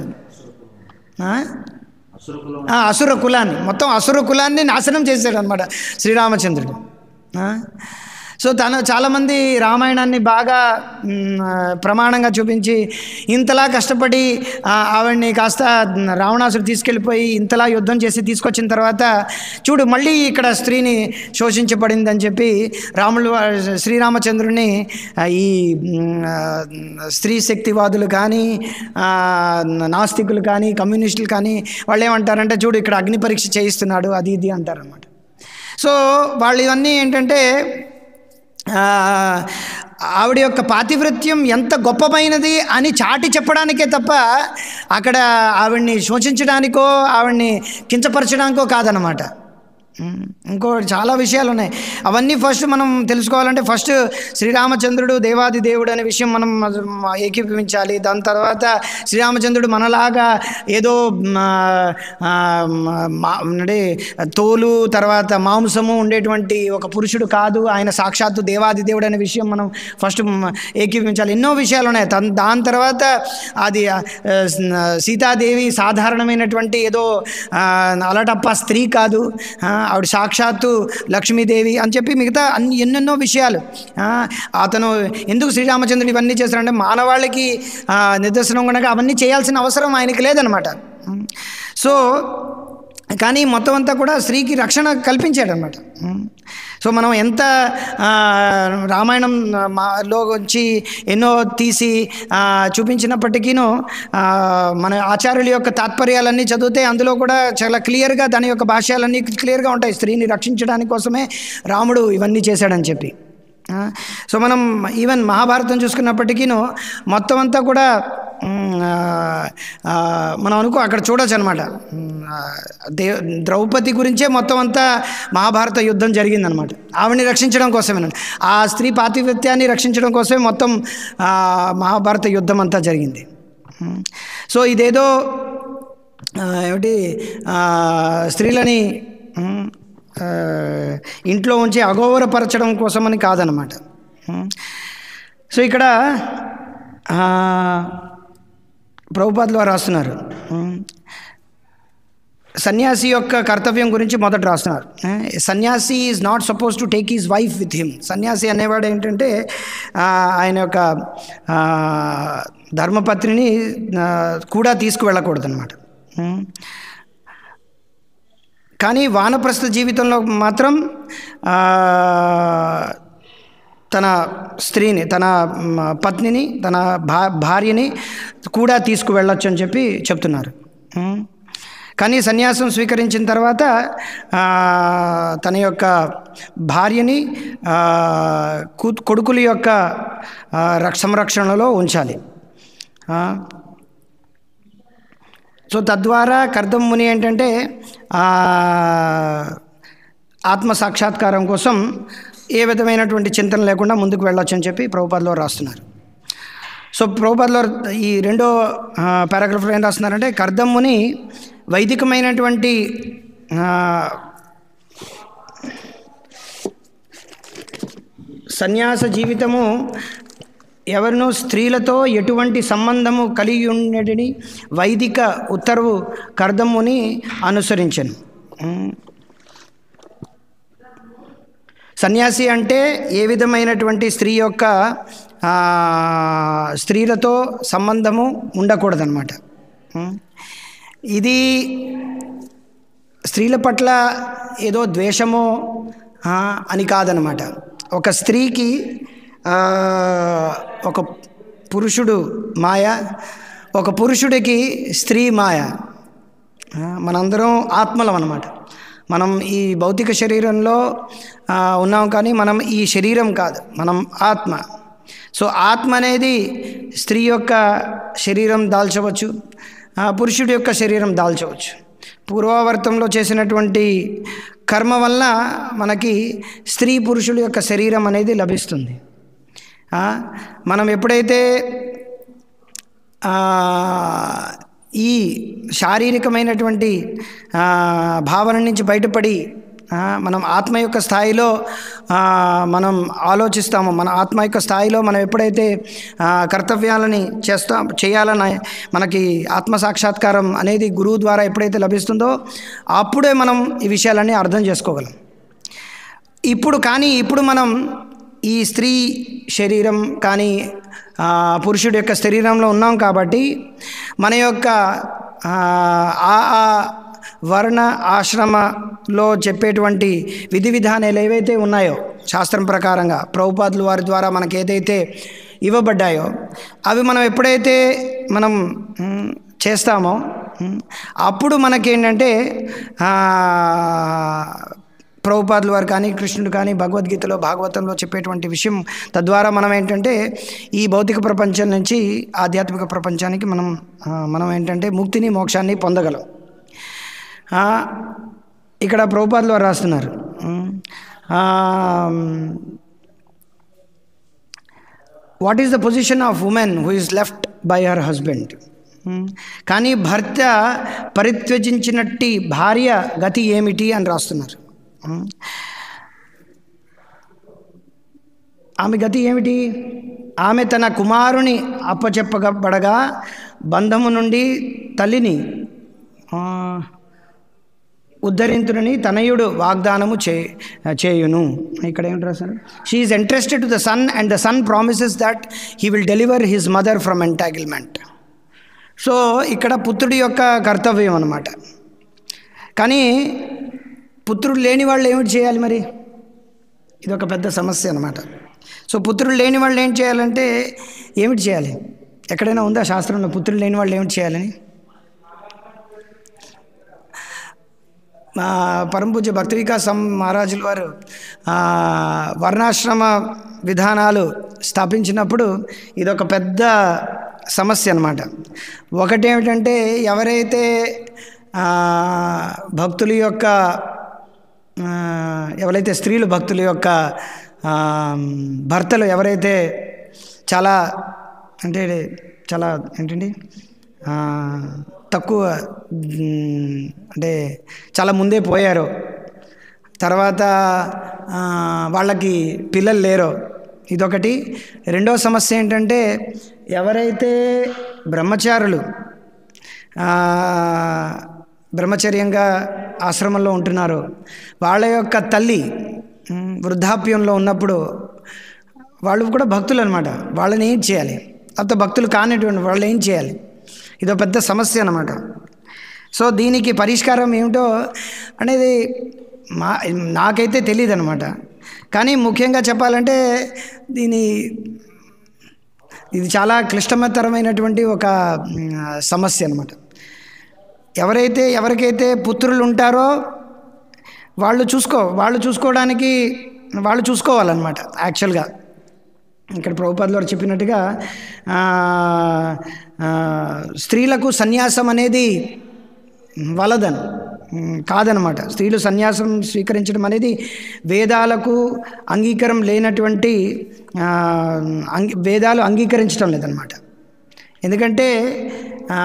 అసుర కులాన్ని మొత్తం అసుర కులాన్ని నాశనం చేశాడు అనమాట శ్రీరామచంద్రుడు ఆ? సో తను చాలామంది రామాయణాన్ని బాగా మ్, ఆ, ప్రమాణంగా చూపించి ఇంతలా కష్టపడి ఆ, ఆవిడ్ని కాస్త రావణాసుడు తీసుకెళ్ళిపోయి ఇంతలా యుద్ధం చేసి తీసుకొచ్చిన తర్వాత చూడు మళ్ళీ ఇక్కడ స్త్రీని శోషించబడిందని చెప్పి రాములు వా- శ్రీరామచంద్రుని ఆ, ఈ మ్, ఆ, స్త్రీ శక్తివాదులు కానీ ఆ, నాస్తికులు కానీ కమ్యూనిస్టులు కానీ వాళ్ళు ఏమంటారంటే చూడు ఇక్కడ అగ్ని పరీక్ష చేయిస్తున్నాడు అది ఇది అంటారనమాట సో వాళ్ళు ఇవన్నీ ఏంటంటే ఆ, ఆవిడ యొక్క పాతివృత్యం ఎంత గొప్పమైనది అని చాటి చెప్పడానికే తప్ప అక్కడ ఆవిడ్ని శోషించడానికో ఆవిడ్ని కించపరచడానికో కాదనమాట ఉమ్, ఇంకో చాలా విషయాలు ఉన్నాయి అవన్నీ ఫస్ట్ మనం తెలుసుకోవాలంటే ఫస్ట్ శ్రీరామచంద్రుడు దేవాది దేవుడు అనే విషయం మనం మ- ఏకీభవించాలి దాని తర్వాత శ్రీరామచంద్రుడు మనలాగా ఏదో మ, ఆ, మ- మా- అంటే తోలు తర్వాత మాంసము ఉండేటువంటి ఒక పురుషుడు కాదు ఆయన సాక్షాత్తు దేవాది దేవుడు అనే విషయం మనం ఫస్ట్ మ- ఏకీభవించాలి ఎన్నో విషయాలు ఉన్నాయి తన్ దాని తర్వాత అది ఆ, సీతాదేవి సాధారణమైనటువంటి ఏదో ఆ, అలటప్ప స్త్రీ కాదు ఆ, ఆవిడ సాక్షాత్తు లక్ష్మీదేవి అని చెప్పి మిగతా అన్ని ఎన్నెన్నో విషయాలు ఆ, అతను ఎందుకు శ్రీరామచంద్రుడు ఇవన్నీ చేస్తాడంటే మానవాళికి ఆ, నిదర్శనం కనుక అవన్నీ చేయాల్సిన అవసరం ఆయనకి లేదనమాట సో కానీ మొత్తం అంతా కూడా స్త్రీకి రక్షణ కల్పించాడనమాట సో మనం ఎంత ఆ, రామాయణం మాలో వచ్చి ఎన్నో తీసి ఆ, చూపించినప్పటికీను ఆ, మన ఆచార్యుల యొక్క తాత్పర్యాలన్నీ చదివితే అందులో కూడా చాలా క్లియర్గా దాని యొక్క భాష్యాలన్నీ క్లియర్గా ఉంటాయి స్త్రీని రక్షించడానికి కోసమే రాముడు ఇవన్నీ చేశాడని చెప్పి ఆ, సో మనం ఈవెన్ మహాభారతం చూసుకున్నప్పటికీను మొత్తం అంతా కూడా మ్, ఆ, ఆ, మనం అనుకో అక్కడ చూడొచ్చు అనమాట దే ద్రౌపది గురించే మొత్తం అంతా మహాభారత యుద్ధం జరిగిందనమాట ఆవిడని రక్షించడం కోసమేనండి ఆ స్త్రీ పాతివ్యత్యాన్ని రక్షించడం కోసమే మొత్తం ఆ, మహాభారత యుద్ధం అంతా జరిగింది మ్, సో ఇదేదో ఆ, ఏమిటి ఆ, స్త్రీలని మ్, ఆ, ఇంట్లో ఉంచి అగౌరవపరచడం కోసమని కాదనమాట మ్. సో ఇక్కడ ఆ, ప్రభుపాదులు వారు రాస్తున్నారు మ్. సన్యాసి యొక్క కర్తవ్యం గురించి మొదట రాస్తున్నారు a, sannyasi is not suppose to take is wife with him సన్యాసి అనేవాడు ఏంటంటే ఆ, ఆయన యొక్క ఆ, ధర్మపత్నిని ఆ, కూడా తీసుకువెళ్ళకూడదు అనమాట కానీ వానప్రస్థ జీవితంలో మాత్రం ఆ, తన స్త్రీని తన మ్, పత్నిని తన భా భార్యని కూడా తీసుకువెళ్ళొచ్చు అని చెప్పి చెప్తున్నారు ఉమ్. కానీ సన్యాసం స్వీకరించిన తర్వాత ఆ, తన యొక్క భార్యని ఆ, కు- కొడుకుల యొక్క ఆ, రక్ష సంరక్షణలో ఉంచాలి ఆ, సో తద్వారా కర్దం ముని ఏంటంటే ఆ, ఆత్మ సాక్షాత్కారం కోసం ఏ విధమైనటువంటి చింతన లేకుండా ముందుకు వెళ్ళొచ్చు అని చెప్పి ప్రభుపాదలో రాస్తున్నారు సో ప్రభుపాదలో ఈ రెండో పారాగ్రాఫ్లో ఏం రాస్తున్నారంటే కర్దం ముని వైదికమైనటువంటి ఆ, సన్యాస జీవితము ఎవరినో స్త్రీలతో ఎటువంటి సంబంధము కలిగి ఉండని వైదిక ఉత్తర్వు కర్దముని అనుసరించను ఉమ్. సన్యాసి అంటే ఏ విధమైనటువంటి స్త్రీ యొక్క ఆ, స్త్రీలతో సంబంధము ఉండకూడదన్నమాట ఉమ్. ఇది స్త్రీల పట్ల ఏదో ద్వేషమో ఆ, అని కాదనమాట ఒక స్త్రీకి ఆ, ఒక పురుషుడు మాయ ఒక పురుషుడికి స్త్రీ మాయ ఆ, మనందరం ఆత్మలం అనమాట మనం ఈ భౌతిక శరీరంలో ఆ, ఉన్నాం కానీ మనం ఈ శరీరం కాదు మనం ఆత్మ సో ఆత్మ అనేది స్త్రీ యొక్క శరీరం దాల్చవచ్చు ఆ, పురుషుడి యొక్క శరీరం దాల్చవచ్చు పూర్వావర్తంలో చేసినటువంటి కర్మ వల్ల మనకి స్త్రీ పురుషుల యొక్క శరీరం అనేది లభిస్తుంది ఆ, మనం ఎప్పుడైతే ఆ, ఈ శారీరకమైనటువంటి ఆ, భావన నుంచి బయటపడి ఆ, మనం ఆత్మ యొక్క స్థాయిలో ఆ, మనం ఆలోచిస్తామో మన ఆత్మ యొక్క స్థాయిలో మనం ఎప్పుడైతే ఆ, కర్తవ్యాలని చేస్తాం చేయాలని మనకి ఆత్మ సాక్షాత్కారం అనేది గురువు ద్వారా ఎప్పుడైతే లభిస్తుందో అప్పుడే మనం ఈ విషయాలన్నీ అర్థం చేసుకోగలం ఇప్పుడు కానీ ఇప్పుడు మనం ఈ స్త్రీ శరీరం కానీ ఆ, పురుషుడి యొక్క శరీరంలో ఉన్నాం కాబట్టి మన యొక్క ఆ ఆ వర్ణ ఆశ్రమలో చెప్పేటువంటి విధి విధానాలు ఏవైతే ఉన్నాయో శాస్త్రం ప్రకారంగా ప్రభుపాదుల వారి ద్వారా మనకి ఏదైతే ఇవ్వబడ్డాయో అవి మనం ఎప్పుడైతే మనం మ్, చేస్తామో మ్, అప్పుడు మనకేంటంటే ఆ, ప్రభుపాదుల వారు కానీ కృష్ణుడు కానీ భగవద్గీతలో భాగవతంలో చెప్పేటువంటి విషయం తద్వారా మనం ఏంటంటే ఈ భౌతిక ప్రపంచం నుంచి ఆధ్యాత్మిక ప్రపంచానికి మనం ఆ, మనం ఏంటంటే ముక్తిని మోక్షాన్ని పొందగలం ఆ, ఇక్కడ ప్రభుపాదులు వారు రాస్తున్నారు what is the position of women who is left by her husband కానీ భర్త పరిత్యజించినట్టి భార్య గతి ఏమిటి అని రాస్తున్నారు ఉమ్. ఆమె గతి ఏమిటి ఆమె తన కుమారుని అప్పచెప్పబడగా బంధము నుండి తల్లిని ఆ, ఉద్ధరింతునని తనయుడు వాగ్దానము చే చేయును ఇక్కడ ఏమిటి రాశారు she is interested to the son and the son promises that he will deliver his mother from entanglement so ఇక్కడ పుత్రుడి యొక్క కర్తవ్యం అన్నమాట కానీ పుత్రుడు లేని వాళ్ళు ఏమిటి చేయాలి మరి ఇది ఒక పెద్ద సమస్య అనమాట సో పుత్రుడు లేని వాళ్ళు ఏం చేయాలంటే ఏమిటి చేయాలి ఎక్కడైనా ఉందా శాస్త్రంలో పుత్రుడు లేని వాళ్ళు ఏమిటి చేయాలని ఆ, పరమపూజ్య భక్తి వికాసం మహారాజుల వారు ఆ, వర్ణాశ్రమ విధానాలు స్థాపించినప్పుడు ఇదొక పెద్ద సమస్య అన్నమాట ఒకటి ఏమిటంటే ఎవరైతే ఆ, భక్తుల యొక్క ఆ, ఎవరైతే స్త్రీలు భక్తుల యొక్క ఆ, భర్తలు ఎవరైతే చాలా అంటే చాలా ఏంటండి ఆ, తక్కువ మ్, అంటే చాలా ముందే పోయారు తర్వాత ఆ, వాళ్ళకి పిల్లలు లేరో ఇదొకటి రెండో సమస్య ఏంటంటే ఎవరైతే బ్రహ్మచారులు ఆ, బ్రహ్మచర్యంగా ఆశ్రమంలో ఉంటున్నారో వాళ్ళ యొక్క తల్లి మ్, వృద్ధాప్యంలో ఉన్నప్పుడు వాళ్ళు కూడా భక్తులు అనమాట వాళ్ళని ఏం చేయాలి అంత భక్తులు కానిటువంటి వాళ్ళు ఏం చేయాలి ఇదో పెద్ద సమస్య అనమాట సో దీనికి పరిష్కారం ఏమిటో అనేది మా నాకైతే తెలియదు అనమాట కానీ ముఖ్యంగా చెప్పాలంటే దీని ఇది చాలా క్లిష్టతరమైనటువంటి ఒక మ్, సమస్య అనమాట ఎవరైతే ఎవరికైతే పుత్రులు ఉంటారో వాళ్ళు చూసుకో వాళ్ళు చూసుకోవడానికి వాళ్ళు చూసుకోవాలన్నమాట యాక్చువల్గా ఇక్కడ ప్రభుపాదులు వారు చెప్పినట్టుగా ఆ, ఆ, స్త్రీలకు సన్యాసం అనేది వలదన్ ఉమ్, కాదనమాట స్త్రీలు సన్యాసం స్వీకరించడం అనేది వేదాలకు అంగీకారం లేనటువంటి ఆ, అంగీ వేదాలు అంగీకరించడం లేదనమాట ఎందుకంటే ఆ,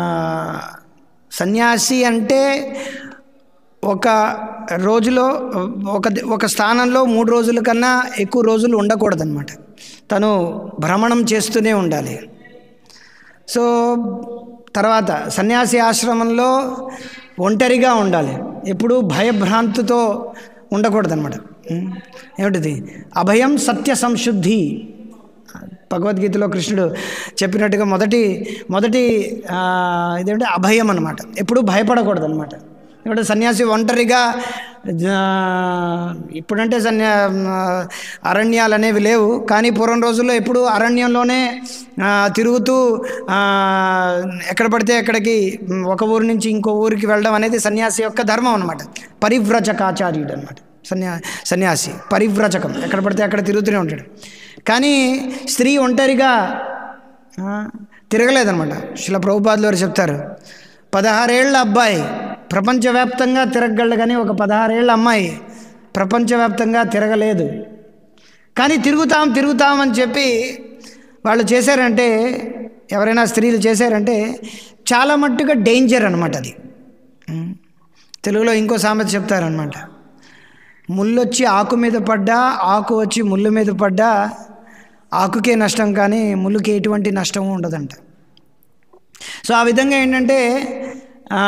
సన్యాసి అంటే ఒక రోజులో ఒక ఒక స్థానంలో మూడు రోజుల కన్నా ఎక్కువ రోజులు ఉండకూడదన్నమాట తను భ్రమణం చేస్తూనే ఉండాలి సో తర్వాత సన్యాసి ఆశ్రమంలో ఒంటరిగా ఉండాలి ఎప్పుడు భయభ్రాంతితో ఉండకూడదన్నమాట ఉం? ఏమిటిది అభయం సత్య సంశుద్ధి భగవద్గీతలో కృష్ణుడు చెప్పినట్టుగా మొదటి మొదటి ఆ, ఇదేంటి అభయం అనమాట ఎప్పుడు భయపడకూడదు అనమాట ఇప్పుడు సన్యాసి ఒంటరిగా ఆ, ఇప్పుడంటే సన్యా ఆ, అరణ్యాలు అనేవి లేవు కానీ పూర్వం రోజుల్లో ఎప్పుడు అరణ్యంలోనే ఆ, తిరుగుతూ ఆ, ఎక్కడ పడితే ఎక్కడికి ఉమ్, ఒక ఊరి నుంచి ఇంకో ఊరికి వెళ్ళడం అనేది సన్యాసి యొక్క ధర్మం అనమాట పరివ్రజకాచార్యుడు అనమాట సన్యా సన్యాసి పరివ్రజకం ఎక్కడ పడితే అక్కడ తిరుగుతూనే ఉంటాడు కానీ స్త్రీ ఒంటరిగా ఆ, తిరగలేదనమాట శిల ప్రభుపాదులు వారు చెప్తారు పదహారేళ్ల అబ్బాయి ప్రపంచవ్యాప్తంగా తిరగలడు కానీ ఒక పదహారేళ్ల అమ్మాయి ప్రపంచవ్యాప్తంగా తిరగలేదు కానీ తిరుగుతాం తిరుగుతాం అని చెప్పి వాళ్ళు చేశారంటే ఎవరైనా స్త్రీలు చేశారంటే చాలా మట్టుగా డేంజర్ అనమాట అది ఉం. తెలుగులో ఇంకో సామెత చెప్తారనమాట ముళ్ళు వచ్చి ఆకు మీద పడ్డా ఆకు వచ్చి ముళ్ళు మీద పడ్డా ఆకుకే నష్టం కానీ ముళ్ళుకి ఎటువంటి నష్టము ఉండదంట సో ఆ విధంగా ఏంటంటే ఆ,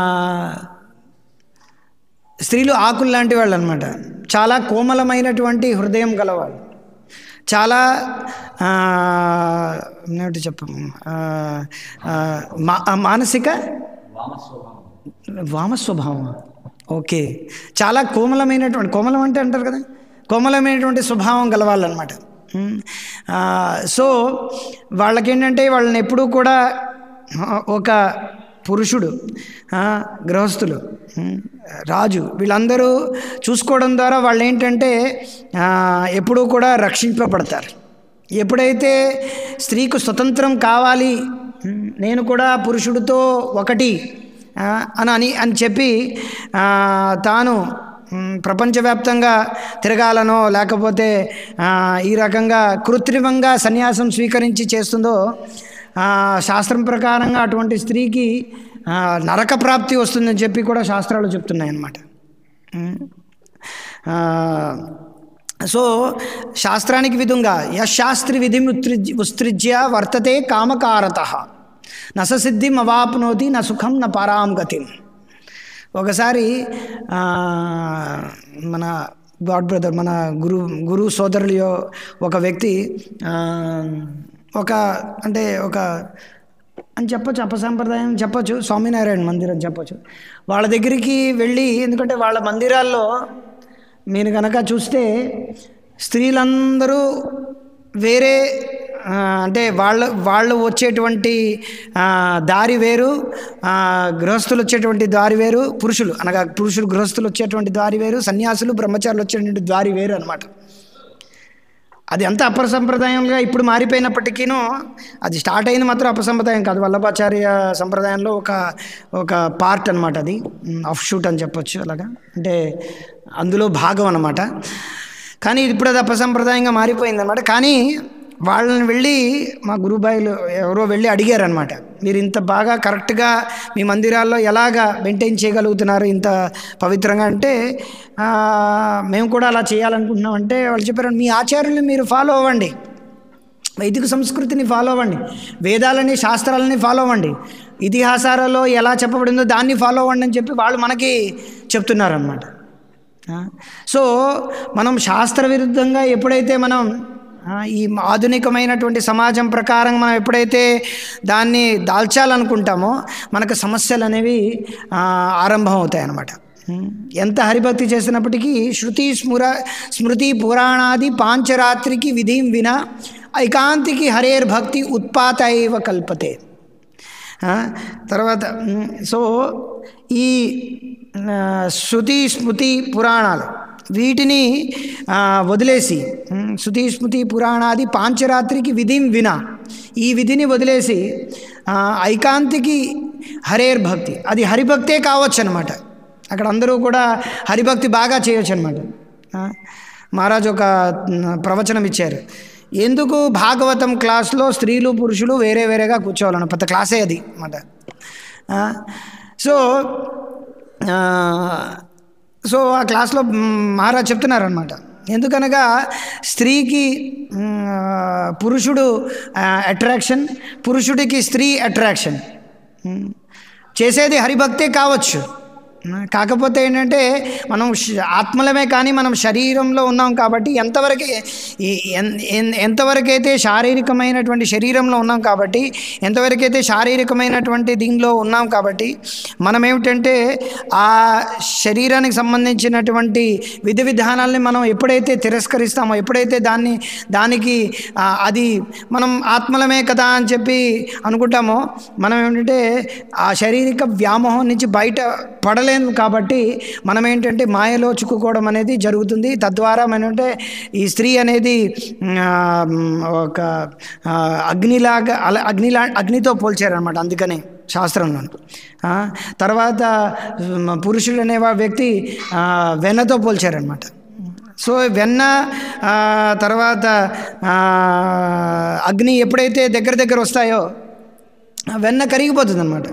స్త్రీలు ఆకులు లాంటి వాళ్ళు అనమాట చాలా కోమలమైనటువంటి హృదయం గలవాళ్ళు చాలా ఆ, ఏమిటి చెప్పము ఆ, ఆ, మా ఆ, మానసిక వామస్వభావం ఓకే చాలా కోమలమైనటువంటి కోమలం అంటే అంటారు కదా కోమలమైనటువంటి స్వభావం గలవాళ్ళు అనమాట సో వాళ్ళకేంటంటే వాళ్ళని ఎప్పుడూ కూడా ఆ, ఒక పురుషుడు ఆ, గృహస్థులు ఉమ్, రాజు వీళ్ళందరూ చూసుకోవడం ద్వారా వాళ్ళు ఏంటంటే ఆ, ఎప్పుడూ కూడా రక్షింపబడతారు ఎప్పుడైతే స్త్రీకు స్వతంత్రం కావాలి ఉమ్, నేను కూడా పురుషుడితో ఒకటి ఆ, అని అని అని చెప్పి ఆ, తాను మ్, ప్రపంచవ్యాప్తంగా తిరగాలనో లేకపోతే ఆ, ఈ రకంగా కృత్రిమంగా సన్యాసం స్వీకరించి చేస్తుందో ఆ, శాస్త్రం ప్రకారంగా అటువంటి స్త్రీకి ఆ, నరక ప్రాప్తి వస్తుందని చెప్పి కూడా శాస్త్రాలు చెప్తున్నాయి అన్నమాట మ్. ఆ, సో శాస్త్రానికి విధంగా యశాస్త్రి విధి ఉత్సృజ్య వర్తతే కామకారత నససిద్ధిం అవాప్నోతి న సుఖం న పరాం గతిం ఒకసారి ఆ, మన గాడ్ బ్రదర్ మన గురు గురు సోదరులు ఒక వ్యక్తి ఆ, ఒక అంటే ఒక అని చెప్పొచ్చు అపసంప్రదాయం చెప్పొచ్చు స్వామినారాయణ మందిరం చెప్పొచ్చు వాళ్ళ దగ్గరికి వెళ్ళి ఎందుకంటే వాళ్ళ మందిరాల్లో మీరు కనుక చూస్తే స్త్రీలందరూ వేరే ఆ, అంటే వాళ్ళు వాళ్ళు వచ్చేటువంటి ఆ, దారి వేరు ఆ, గృహస్థులు వచ్చేటువంటి దారి వేరు పురుషులు అనగా పురుషులు గృహస్థులు వచ్చేటువంటి దారి వేరు సన్యాసులు బ్రహ్మచారులు వచ్చేటువంటి దారి వేరు అనమాట అది ఎంత అపసంప్రదాయంగా ఇప్పుడు మారిపోయినప్పటికీనూ అది స్టార్ట్ అయింది మాత్రం అపసంప్రదాయం కాదు వల్లభాచార్య సంప్రదాయంలో ఒక ఒక పార్ట్ అనమాట అది ఆఫ్ షూట్ అని చెప్పొచ్చు అలాగా అంటే అందులో భాగం అనమాట కానీ ఇప్పుడు అది అపసంప్రదాయంగా మారిపోయింది అనమాట కానీ వాళ్ళని వెళ్ళి మా గురుబాయిలు ఎవరో వెళ్ళి అడిగారనమాట మీరు ఇంత బాగా కరెక్ట్గా మీ మందిరాల్లో ఎలాగా మెయింటైన్ చేయగలుగుతున్నారు ఇంత పవిత్రంగా అంటే "ఆ, మేము కూడా అలా చేయాలనుకుంటున్నాం అంటే వాళ్ళు చెప్పారు మీ ఆచార్యుల్ని మీరు ఫాలో అవ్వండి వైదిక సంస్కృతిని ఫాలో అవ్వండి వేదాలని శాస్త్రాలని ఫాలో అవ్వండి ఇతిహాసాలలో ఎలా చెప్పబడిందో దాన్ని ఫాలో అవ్వండి అని చెప్పి వాళ్ళు మనకి చెప్తున్నారనమాట సో మనం శాస్త్ర విరుద్ధంగా ఎప్పుడైతే మనం ఆ, ఈ ఆధునికమైనటువంటి సమాజం ప్రకారం మనం ఎప్పుడైతే దాన్ని దాల్చాలనుకుంటామో మనకు సమస్యలు అనేవి ఆ, ఆరంభం అవుతాయి అన్నమాట ఉం. ఎంత హరిభక్తి చేసినప్పటికీ శృతి స్మృర స్మృతి పురాణాది పాంచరాత్రికి విధిం వినా ఐకాంతికి హరేర్ భక్తి ఉత్పాత ఇవ కల్పతే ఆ, తర్వాత మ్, సో ఈ ఆ, శృతి స్మృతి పురాణాలు వీటిని ఆ, వదిలేసి మ్, శృతి స్మృతి పురాణాది పాంచరాత్రికి విధిం వినా ఈ విధిని వదిలేసి ఆ, ఐకాంతికి హరేర్ భక్తి అది హరిభక్తే కావచ్చు అనమాట అక్కడ అందరూ కూడా హరిభక్తి బాగా చేయొచ్చు అనమాట మహారాజ్ ఒక మ్, ప్రవచనం ఇచ్చారు ఎందుకు భాగవతం క్లాస్లో స్త్రీలు పురుషులు వేరే వేరేగా కూర్చోవాలన్న పెద్ద క్లాసే అది అన్నమాట ఆ, సో ఆ, సో ఆ క్లాస్లో మ్, మహారాజ్ చెప్తున్నారనమాట ఎందుకనగా స్త్రీకి మ్, ఆ, పురుషుడు అట్రాక్షన్ పురుషుడికి స్త్రీ అట్రాక్షన్ మ్, చేసేది హరిభక్తే కావచ్చు కాకపోతే ఏంటంటే మనం శ- ఆత్మలమే కానీ మనం శరీరంలో ఉన్నాం కాబట్టి ఎంతవరకు ఈ- ఎన్- ఎన్- ఎంతవరకైతే శారీరకమైనటువంటి శరీరంలో ఉన్నాం కాబట్టి ఎంతవరకైతే శారీరకమైనటువంటి దీనిలో ఉన్నాం కాబట్టి మనం ఏమిటంటే ఆ శరీరానికి సంబంధించినటువంటి విధి విధానాల్ని మనం ఎప్పుడైతే తిరస్కరిస్తామో ఎప్పుడైతే దాన్ని దానికి ఆ, అది మనం ఆత్మలమే కదా అని చెప్పి అనుకుంటామో మనం ఏమిటంటే ఆ శారీరక వ్యామోహం నుంచి బయట పడలేము కాబట్టి మనం ఏంటంటే మాయలో చిక్కుకోవడం అనేది జరుగుతుంది తద్వారా మనం అంటే ఈ స్త్రీ అనేది ఆ, ఒక ఆ, అగ్నిలాగా అలా అగ్నిలా అగ్నితో పోల్చారనమాట అందుకని శాస్త్రంలో ఆ, తర్వాత మ, పురుషుడు అనే వా- వ్యక్తి ఆ, వెన్నతో పోల్చారనమాట సో వెన్న ఆ, తర్వాత ఆ, అగ్ని ఎప్పుడైతే దగ్గర దగ్గర వస్తాయో ఆ వెన్న కరిగిపోతుంది అనమాట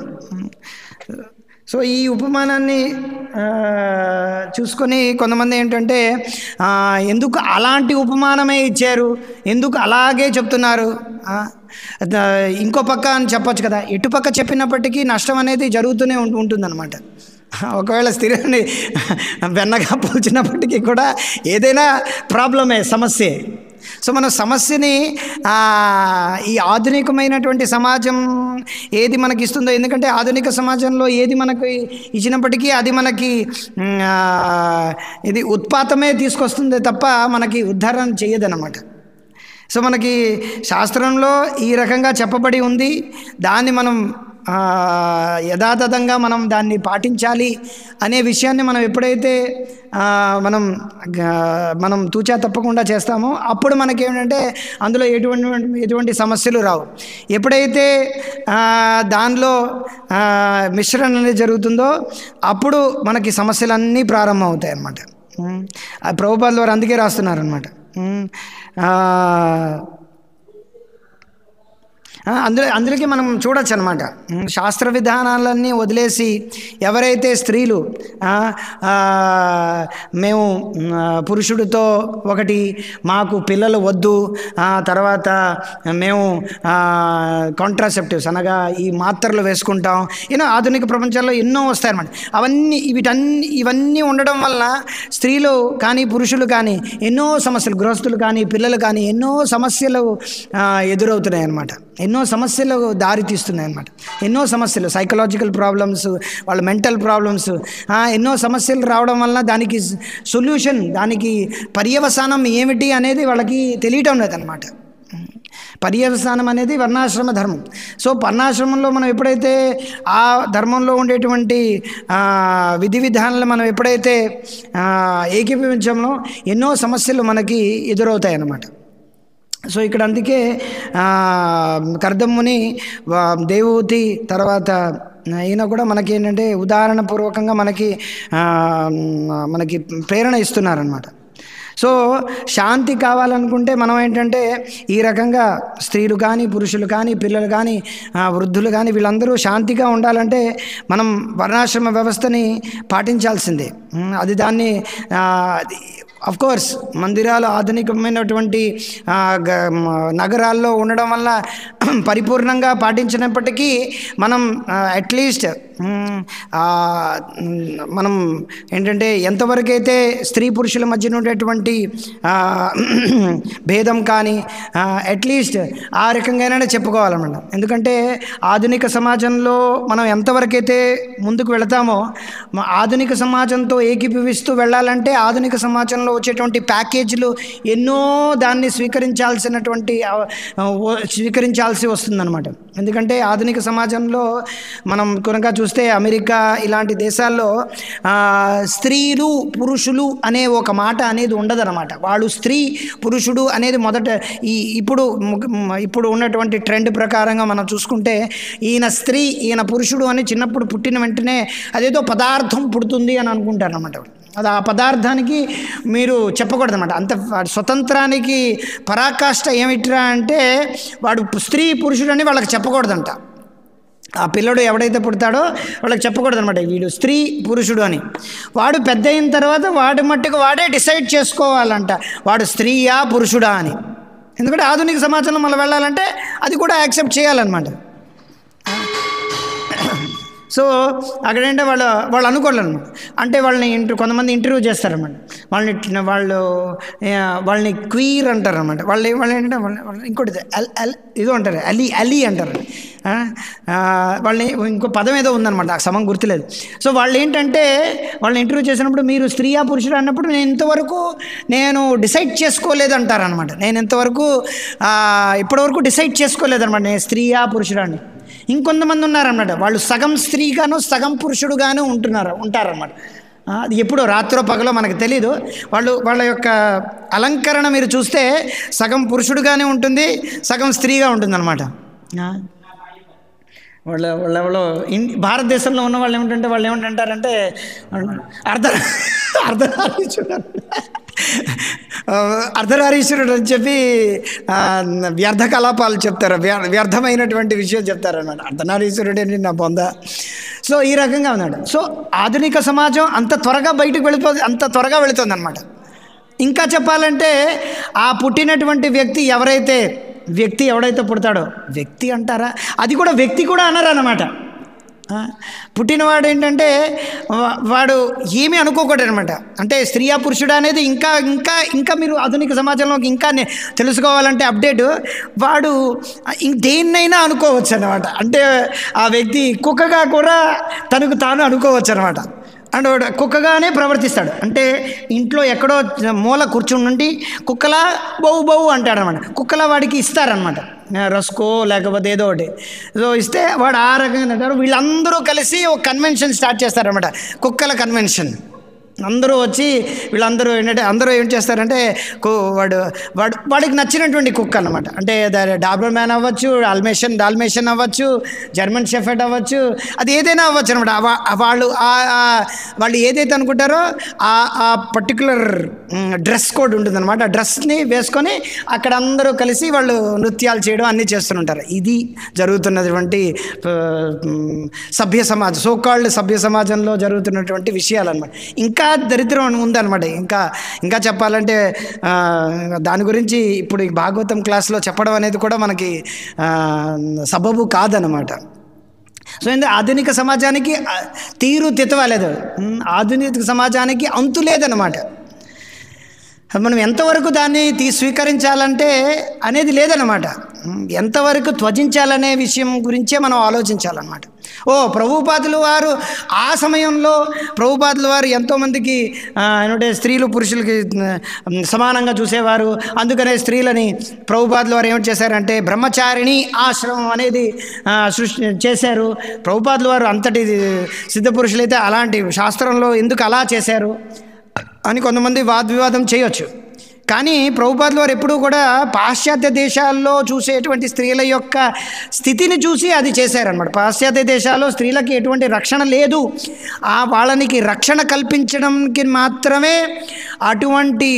సో ఈ ఉపమానాన్ని ఆ, చూసుకొని కొంతమంది ఏంటంటే ఆ, ఎందుకు అలాంటి ఉపమానమే ఇచ్చారు ఎందుకు అలాగే చెప్తున్నారు ఆ, ద- ఇంకో పక్క అని చెప్పొచ్చు కదా ఎటు పక్క చెప్పినప్పటికీ నష్టం అనేది జరుగుతూనే ఉంటు ఉంటుందన్నమాట ఒకవేళ స్థిరాన్ని వెన్నగా పోల్చినప్పటికీ కూడా ఏదైనా ప్రాబ్లమే సమస్యే సో మన సమస్యని ఆ, ఈ ఆధునికమైనటువంటి సమాజం ఏది మనకి ఇస్తుందో ఎందుకంటే ఆధునిక సమాజంలో ఏది మనకు ఇచ్చినప్పటికీ అది మనకి మ్, ఆ, ఇది ఉత్పాతమే తీసుకొస్తుంది తప్ప మనకి ఉద్ధరణ చేయదన్నమాట సో మనకి శాస్త్రంలో ఈ రకంగా చెప్పబడి ఉంది దాన్ని మనం ఆ, యథాతథంగా మనం దాన్ని పాటించాలి అనే విషయాన్ని మనం ఎప్పుడైతే ఆ, మనం గ- మనం తూచా తప్పకుండా చేస్తామో అప్పుడు మనకేంటంటే అందులో ఎటువంటి ఎటువంటి సమస్యలు రావు ఎప్పుడైతే ఆ, దానిలో ఆ, మిశ్రణ అనేది జరుగుతుందో అప్పుడు మనకి సమస్యలన్నీ ప్రారంభం అవుతాయి అన్నమాట ఉమ్. ఆ ప్రభుపాల్ వారు అందుకే రాస్తున్నారనమాట అందులో అందులోకి మనం చూడొచ్చు అనమాట శాస్త్ర విధానాలన్నీ వదిలేసి ఎవరైతే స్త్రీలు ఆ, ఆ, మేము మ్, ఆ, పురుషుడితో ఒకటి మాకు పిల్లలు వద్దు ఆ, తర్వాత మేము కాంట్రాసెప్టివ్స్ అనగా ఈ మాత్రలు వేసుకుంటాం ఎన్నో ఆధునిక ప్రపంచంలో ఎన్నో వస్తాయన్నమాట అవన్నీ వీటన్ని ఇవన్నీ ఉండడం వల్ల స్త్రీలు కానీ పురుషులు కానీ ఎన్నో సమస్యలు గృహస్థులు కానీ పిల్లలు కానీ ఎన్నో సమస్యలు ఆ, ఎదురవుతున్నాయి అన్నమాట ఎన్నో సమస్యలు దారి తీస్తున్నాయి అన్నమాట ఎన్నో సమస్యలు సైకలాజికల్ ప్రాబ్లమ్స్ వాళ్ళ మెంటల్ ప్రాబ్లమ్స్ ఎన్నో సమస్యలు రావడం వలన దానికి సొల్యూషన్ దానికి పర్యవసానం ఏమిటి అనేది వాళ్ళకి తెలియటం లేదన్నమాట పర్యవసానం అనేది వర్ణాశ్రమ ధర్మం సో వర్ణాశ్రమంలో మనం ఎప్పుడైతే ఆ ధర్మంలో ఉండేటువంటి ఆ, విధి విధానాలు మనం ఎప్పుడైతే ఆ, ఏకీభవించంలో ఎన్నో సమస్యలు మనకి ఎదురవుతాయి అన్నమాట సో ఇక్కడ అందుకే ఆ, కర్దమ్ముని వా- దేవూతి తర్వాత ఈయన కూడా మనకి ఏంటంటే ఉదాహరణ పూర్వకంగా మనకి ఆ, మనకి ప్రేరణ ఇస్తున్నారనమాట సో శాంతి కావాలనుకుంటే మనం ఏంటంటే ఈ రకంగా స్త్రీలు కానీ పురుషులు కానీ పిల్లలు కానీ ఆ, వృద్ధులు కానీ వీళ్ళందరూ శాంతిగా ఉండాలంటే మనం వర్ణాశ్రమ వ్యవస్థని పాటించాల్సిందే ఉమ్, అది దాన్ని అఫ్ కోర్స్ మందిరాలు ఆధునికమైనటువంటి ఆ, గ- మ- నగరాల్లో ఉండడం వల్ల పరిపూర్ణంగా పాటించినప్పటికీ మనం అట్లీస్ట్ మనం ఏంటంటే ఎంతవరకైతే స్త్రీ పురుషుల మధ్యన ఉండేటువంటి ఆ, భేదం కానీ అట్లీస్ట్ ఆ రకంగానే చెప్పుకోవాలన్నమాట ఎందుకంటే ఆధునిక సమాజంలో మనం ఎంతవరకైతే ముందుకు వెళతామో మా ఆధునిక సమాజంతో ఏకీభవిస్తూ వెళ్ళాలంటే ఆధునిక సమాజంలో వచ్చేటువంటి ప్యాకేజీలు ఎన్నో దాన్ని స్వీకరించాల్సినటువంటి ఆ, ఓ- స్వీకరించాల్సి వస్తుందన్నమాట ఎందుకంటే ఆధునిక సమాజంలో మనం కనుక చూస్తే అమెరికా ఇలాంటి దేశాల్లో ఆ, స్త్రీలు పురుషులు అనే ఒక మాట అనేది ఉండదన్నమాట వాళ్ళు స్త్రీ పురుషుడు అనేది మొదట ఈ ఇప్పుడు ము- ఇప్పుడు ఉన్నటువంటి ట్రెండ్ ప్రకారంగా మనం చూసుకుంటే ఈయన స్త్రీ ఈయన పురుషుడు అని చిన్నప్పుడు పుట్టిన వెంటనే అదేదో పదార్థం పుడుతుంది అని అనుకుంటారు అనమాట అది ఆ పదార్థానికి మీరు చెప్పకూడదు అనమాట అంత వాడి స్వతంత్రానికి పరాకాష్ట ఏమిట్రా అంటే వాడు స్త్రీ పురుషుడు అని వాళ్ళకి చెప్పకూడదంట ఆ పిల్లడు ఎవడైతే పుడతాడో వాళ్ళకి చెప్పకూడదు అనమాట వీడు స్త్రీ పురుషుడు అని వాడు పెద్ద అయిన తర్వాత వాడి మట్టుకు వాడే డిసైడ్ చేసుకోవాలంట వాడు స్త్రీయా పురుషుడా అని ఎందుకంటే ఆధునిక సమాజంలో మనం వెళ్ళాలంటే అది కూడా యాక్సెప్ట్ చేయాలన్నమాట సో అక్కడేంటే వాళ్ళు వాళ్ళు అనుకోలేదు అనమాట అంటే వాళ్ళని ఇంటర్ కొంతమంది ఇంటర్వ్యూ చేస్తారన్నమాట వాళ్ళని ఇట్ల- వాళ్ళు ఆ, వాళ్ళని క్వీర్ అంటారు అనమాట వాళ్ళు వాళ్ళు ఏంటంటే వాళ్ళని వాళ్ళని ఇంకోటి అల్ అల్ ఇదో అంటారు అలీ అలీ అంటారు ఆ, ఆ, వాళ్ళని ఇంకో పదం ఏదో ఉందన్నమాట నాకు సమం గుర్తులేదు సో వాళ్ళు ఏంటంటే వాళ్ళని ఇంటర్వ్యూ చేసినప్పుడు మీరు స్త్రీయా పురుషుడు అన్నప్పుడు నేను ఇంతవరకు నేను డిసైడ్ చేసుకోలేదు అంటారనమాట నేను ఇంతవరకు ఆ, ఇప్పటివరకు డిసైడ్ చేసుకోలేదన్నమాట నేను స్త్రీయా పురుషుడా అని ఇంకొంతమంది ఉన్నారన్నమాట వాళ్ళు సగం స్త్రీగాను సగం పురుషుడుగాను ఉంటున్నారు ఉంటారన్నమాట ఆ, అది ఎప్పుడో రాత్రో పగలో మనకు తెలీదు వాళ్ళు వాళ్ళ యొక్క అలంకరణ మీరు చూస్తే సగం పురుషుడుగానే ఉంటుంది సగం స్త్రీగా ఉంటుందన్నమాట ఆ. వాళ్ళ వాళ్ళ వాళ్ళు ఇన్ భారతదేశంలో ఉన్న వాళ్ళు ఏమిటంటే వాళ్ళు ఏమిటంటారంటే అర్ధ అర్ధనారీశ్వరుడు ఆ, అర్ధనారీశ్వరుడు అని చెప్పి ఆ, వ్యర్థ కలాపాలు చెప్తారు వ్య- వ్యర్థమైనటువంటి విషయం చెప్తారన్నమాట అర్ధనారీశ్వరుడు అని నా పొంద సో ఈ రకంగా ఉన్నాడు సో ఆధునిక సమాజం అంత త్వరగా బయటకు వెళ్ళిపోతుంది అంత త్వరగా వెళుతుంది అనమాట ఇంకా చెప్పాలంటే ఆ పుట్టినటువంటి వ్యక్తి ఎవరైతే వ్యక్తి ఎవడైతే పుడతాడో వ్యక్తి అంటారా అది కూడా వ్యక్తి కూడా అనరు అన్నమాట ఆ, పుట్టినవాడు ఏంటంటే వా- వాడు ఏమీ అనుకోకూడదు అనమాట అంటే స్త్రీయా పురుషుడు అనేది ఇంకా ఇంకా ఇంకా మీరు ఆధునిక సమాజంలో ఇంకా నే- తెలుసుకోవాలంటే అప్డేట్ వాడు ఇం- దేన్నైనా అనుకోవచ్చు అనమాట అంటే ఆ వ్యక్తి కుక్కగా కూడా తనకు తాను అనుకోవచ్చు అనమాట అండ్ వాడు కుక్కగానే ప్రవర్తిస్తాడు అంటే ఇంట్లో ఎక్కడో మూల కూర్చుని నుండి కుక్కలా బౌ బౌ అంటాడనమాట కుక్కలా వాడికి ఇస్తారనమాట రస్కో లేకపోతే ఏదో ఒకటి సో ఇస్తే వాడు ఆ రకంగా అంటారు వీళ్ళందరూ కలిసి ఒక కన్వెన్షన్ స్టార్ట్ చేస్తారనమాట కుక్కల కన్వెన్షన్ అందరూ వచ్చి వీళ్ళందరూ ఏంటంటే అందరూ ఏం చేస్తారంటే కు- వాడు వాడు వాడికి నచ్చినటువంటి కుక్క అనమాట అంటే డాబర్ మ్యాన్ అవ్వచ్చు అల్మేషన్ డాల్మేషన్ అవ్వచ్చు జర్మన్ షెఫర్డ్ అవ్వచ్చు అది ఏదైనా అవ్వచ్చు అనమాట వాళ్ళు ఆ- ఆ- వాళ్ళు ఏదైతే అనుకుంటారో ఆ ఆ పర్టికులర్ డ్రెస్ కోడ్ ఉంటుందన్నమాట ఆ డ్రెస్ని వేసుకొని అక్కడ అందరూ కలిసి వాళ్ళు నృత్యాలు చేయడం అన్నీ చేస్తుంటారు ఇది జరుగుతున్నటువంటి ఆ, మ్, సభ్య సమాజం సోకాళ్ళు సభ్య సమాజంలో జరుగుతున్నటువంటి విషయాలు అనమాట ఇంకా దరిద్రం ఉందన్నమాట ఇంకా ఇంకా చెప్పాలంటే ఆ, దాని గురించి ఇప్పుడు ఈ భాగవతం క్లాస్లో చెప్పడం అనేది కూడా మనకి ఆ, సబబు కాదనమాట సో ఏంటి ఆధునిక సమాజానికి ఆ, తీరు తితవలేదు ఉమ్, ఆధునిక సమాజానికి అంతు లేదనమాట మనం ఎంతవరకు దాన్ని తీ స్వీకరించాలంటే అనేది లేదనమాట ఉమ్, ఎంతవరకు త్వజించాలనే విషయం గురించే మనం ఆలోచించాలన్నమాట ఓ ప్రభుపాదులు వారు ఆ సమయంలో ప్రభుపాదులు వారు ఎంతోమందికి ఆ, ఏంటంటే స్త్రీలు పురుషులకి ఆ, సమానంగా చూసేవారు అందుకనే స్త్రీలని ప్రభుపాదులు వారు ఏమిటి చేశారంటే బ్రహ్మచారిణి ఆశ్రమం అనేది ఆ, సృష్టి చేశారు ప్రభుపాదులు వారు అంతటి సిద్ధ పురుషులైతే అలాంటి శాస్త్రంలో ఎందుకు అలా చేశారు అని కొంతమంది వాగ్వివాదం చేయొచ్చు కానీ ప్రభుపాదుల వారు ఎప్పుడూ కూడా పాశ్చాత్య దేశాల్లో చూసేటువంటి స్త్రీల యొక్క స్థితిని చూసి అది చేశారనమాట పాశ్చాత్య దేశాల్లో స్త్రీలకి ఎటువంటి రక్షణ లేదు ఆ వాళ్ళనికి రక్షణ కల్పించడానికి మాత్రమే అటువంటి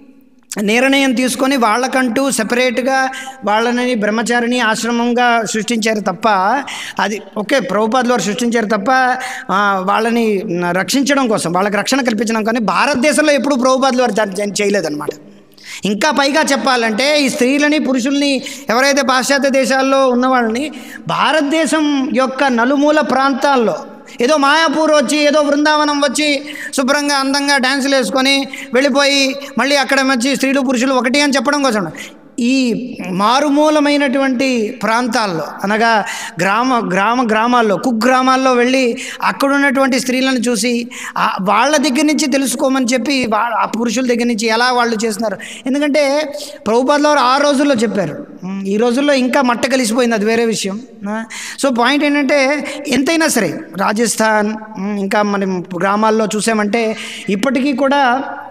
నిర్ణయం తీసుకొని వాళ్ళకంటూ సెపరేట్గా వాళ్ళని బ్రహ్మచారిని ఆశ్రమంగా సృష్టించారు తప్ప అది ఓకే ప్రభుపాదులు వారు సృష్టించారు తప్ప ఆ, వాళ్ళని రక్షించడం కోసం వాళ్ళకి రక్షణ కల్పించడం కానీ భారతదేశంలో ఎప్పుడూ ప్రభుపాదులు వారు దాన్ని చేయలేదన్నమాట ఇంకా పైగా చెప్పాలంటే ఈ స్త్రీలని పురుషుల్ని ఎవరైతే పాశ్చాత్య దేశాల్లో ఉన్న వాళ్ళని భారతదేశం యొక్క నలుమూల ప్రాంతాల్లో ఏదో మాయాపూర్ వచ్చి ఏదో బృందావనం వచ్చి శుభ్రంగా అందంగా డ్యాన్సులు వేసుకొని వెళ్ళిపోయి మళ్ళీ అక్కడ వచ్చి స్త్రీలు పురుషులు ఒకటి అని చెప్పడం కోసం ఈ మారుమూలమైనటువంటి ప్రాంతాల్లో అనగా గ్రామ గ్రామ గ్రామాల్లో కుగ్రామాల్లో వెళ్ళి అక్కడ ఉన్నటువంటి స్త్రీలను చూసి ఆ వాళ్ళ దగ్గర నుంచి తెలుసుకోమని చెప్పి వా- ఆ పురుషుల దగ్గర నుంచి ఎలా వాళ్ళు చేస్తున్నారు ఎందుకంటే ప్రభుపాదుల వారు ఆ రోజుల్లో చెప్పారు ఉమ్, ఈ రోజుల్లో ఇంకా మట్ట కలిసిపోయింది అది వేరే విషయం ఆ, సో పాయింట్ ఏంటంటే ఎంతైనా సరే రాజస్థాన్ ఉమ్, ఇంకా మనం గ్రామాల్లో చూసామంటే ఇప్పటికీ కూడా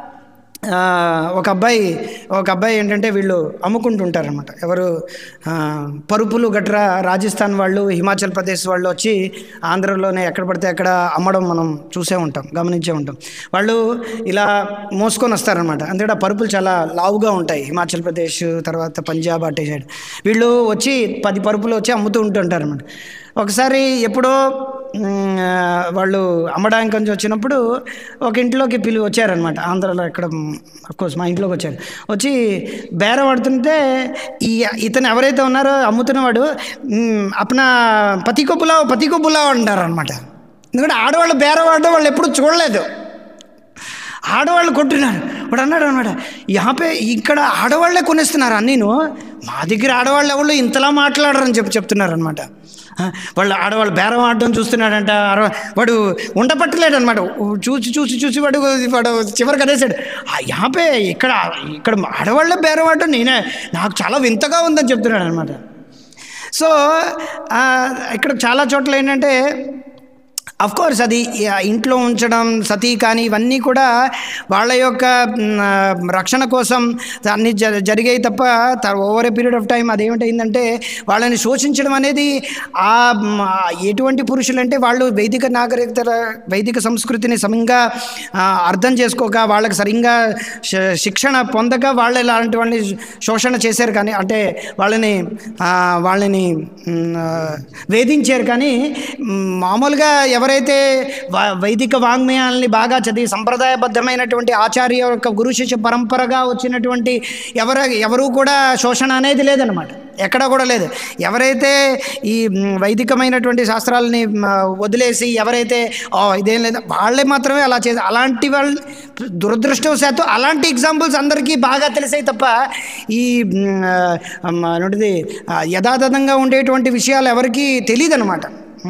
ఆ, ఒక అబ్బాయి ఒక అబ్బాయి ఏంటంటే వీళ్ళు అమ్ముకుంటుంటారనమాట ఎవరు ఆ, పరుపులు గట్రా రాజస్థాన్ వాళ్ళు హిమాచల్ ప్రదేశ్ వాళ్ళు వచ్చి ఆంధ్రలోనే ఎక్కడ పడితే అక్కడ అమ్మడం మనం చూసే ఉంటాం గమనించే ఉంటాం వాళ్ళు ఇలా మోసుకొని వస్తారనమాట అందుకే ఆ పరుపులు చాలా లావుగా ఉంటాయి హిమాచల్ ప్రదేశ్ తర్వాత పంజాబ్ అటే సైడ్ వీళ్ళు వచ్చి పది పరుపులు వచ్చి అమ్ముతూ ఉంటుంటారు అనమాట ఒకసారి ఎప్పుడో మ్, వాళ్ళు అమ్మడానికి కొంచెం వచ్చినప్పుడు ఒక ఇంట్లోకి పిలిచి వచ్చారనమాట ఆంధ్రాలో ఎక్కడ కోర్స్ మా ఇంట్లోకి వచ్చారు వచ్చి బేరం ఆడుతుంటే ఈ ఇతను ఎవరైతే ఉన్నారో అమ్ముతున్నవాడు మ్, అప్నా పతికో పులావ్ పతికో పులావ్ అంటారు అనమాట ఎందుకంటే ఆడవాళ్ళు బేరం ఆడడం వాళ్ళు ఎప్పుడు చూడలేదు ఆడవాళ్ళు కొంటున్నారు వాడు అన్నాడు అనమాట యాపే ఇక్కడ ఆడవాళ్ళే కొనేస్తున్నారు అన్నీను మా దగ్గర ఆడవాళ్ళు ఎవరు ఇంతలా మాట్లాడరని చెప్పి చెప్తున్నారు అనమాట వాళ్ళు ఆడవాళ్ళు బేరం ఆడడం చూస్తున్నాడంట ఆడ- వాడు ఉండపట్టలేడు అనమాట చూసి చూసి చూసి వాడు వాడు చివరికి అనేసాడు ఆ యాపే ఇక్కడ ఇక్కడ ఆడవాళ్ళే బేరం ఆడడం నేనే నాకు చాలా వింతగా ఉందని చెప్తున్నాడు అనమాట సో ఆ, ఇక్కడ చాలా చోట్ల ఏంటంటే అఫ్ కోర్స్ అది ఆ, ఇంట్లో ఉంచడం సతీ కానీ ఇవన్నీ కూడా వాళ్ళ యొక్క మ్, ఆ, రక్షణ కోసం అన్ని జ జరిగాయి తప్ప over a period of time అదేమిటైందంటే వాళ్ళని శోషించడం అనేది ఆ మ్, ఆ, ఎటువంటి పురుషులు అంటే వాళ్ళు వైదిక నాగరికత వైదిక సంస్కృతిని సమంగా ఆ, అర్థం చేసుకోక వాళ్ళకి సరిగ్గా శ- శిక్షణ పొందక వాళ్ళు ఇలాంటి వాళ్ళని శోషణ చేశారు కానీ అంటే వాళ్ళని ఆ, వాళ్ళని మ్, ఆ, వేధించారు కానీ మ్, మామూలుగా ఎవరైతే వా- వైదిక వాంగ్మయాల్ని బాగా చదివి సంప్రదాయబద్ధమైనటువంటి ఆచార్య యొక్క గురు శిష్య పరంపరగా వచ్చినటువంటి ఎవరు ఎవరు కూడా శోషణ అనేది లేదనమాట ఎక్కడ కూడా లేదు ఎవరైతే ఈ మ్, వైదికమైనటువంటి శాస్త్రాలని మ్, వదిలేసి ఎవరైతే "ఓ, ఇదేం లేదు వాళ్ళే మాత్రమే అలా చేసి అలాంటి వాళ్ళు దురదృష్టవశాత్తు అలాంటి ఎగ్జాంపుల్స్ అందరికీ బాగా తెలిసాయి తప్ప ఈ మ్, ఆ, మ, ఏంటిది ఆ, యథాతథంగా ఉండేటువంటి విషయాలు ఎవరికీ తెలియదు అనమాట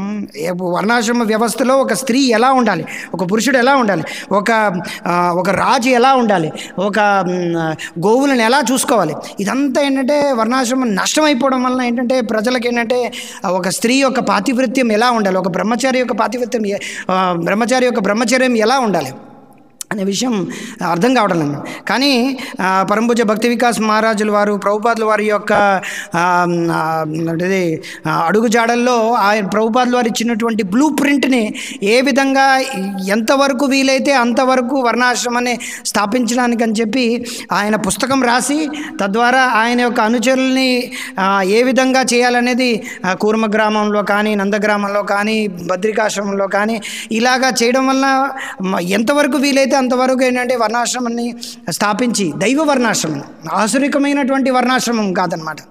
వర్ణాశ్రమ వ్యవస్థలో ఒక స్త్రీ ఎలా ఉండాలి ఒక పురుషుడు ఎలా ఉండాలి ఒక ఆ, ఒక రాజు ఎలా ఉండాలి ఒక మ్, గోవులను ఎలా చూసుకోవాలి ఇదంతా ఏంటంటే వర్ణాశ్రమం నష్టమైపోవడం వలన ఏంటంటే ప్రజలకు ఏంటంటే ఆ, ఒక స్త్రీ యొక్క పాతివృత్యం ఎలా ఉండాలి ఒక బ్రహ్మచారి యొక్క పాతివృత్యం ఏ- ఆ, బ్రహ్మచారి యొక్క బ్రహ్మచర్యం ఎలా ఉండాలి అనే విషయం అర్థం కావడం లేదు కానీ ఆ, పరంపూజ భక్తి వికాస్ మహారాజుల వారు ప్రభుపాదుల వారి యొక్క ఆ, ఆ, ఇది, ఆ, అడుగుజాడల్లో ఆయన ప్రభుపాదుల వారు ఇచ్చినటువంటి బ్లూ ప్రింట్ని ఏ విధంగా ఎంతవరకు వీలైతే అంతవరకు వర్ణాశ్రమాన్ని స్థాపించడానికి అని చెప్పి ఆయన పుస్తకం రాసి తద్వారా ఆయన యొక్క అనుచరుల్ని ఆ, ఏ విధంగా చేయాలనేది ఆ, కూర్మ గ్రామంలో కానీ నందగ్రామంలో కానీ బద్రికాశ్రమంలో కానీ ఇలాగా చేయడం వలన మ- ఎంతవరకు వీలైతే అంతవరకు ఏంటంటే వర్ణాశ్రమాన్ని స్థాపించి దైవ వర్ణాశ్రమం ఆసురికమైనటువంటి వర్ణాశ్రమం కాదనమాట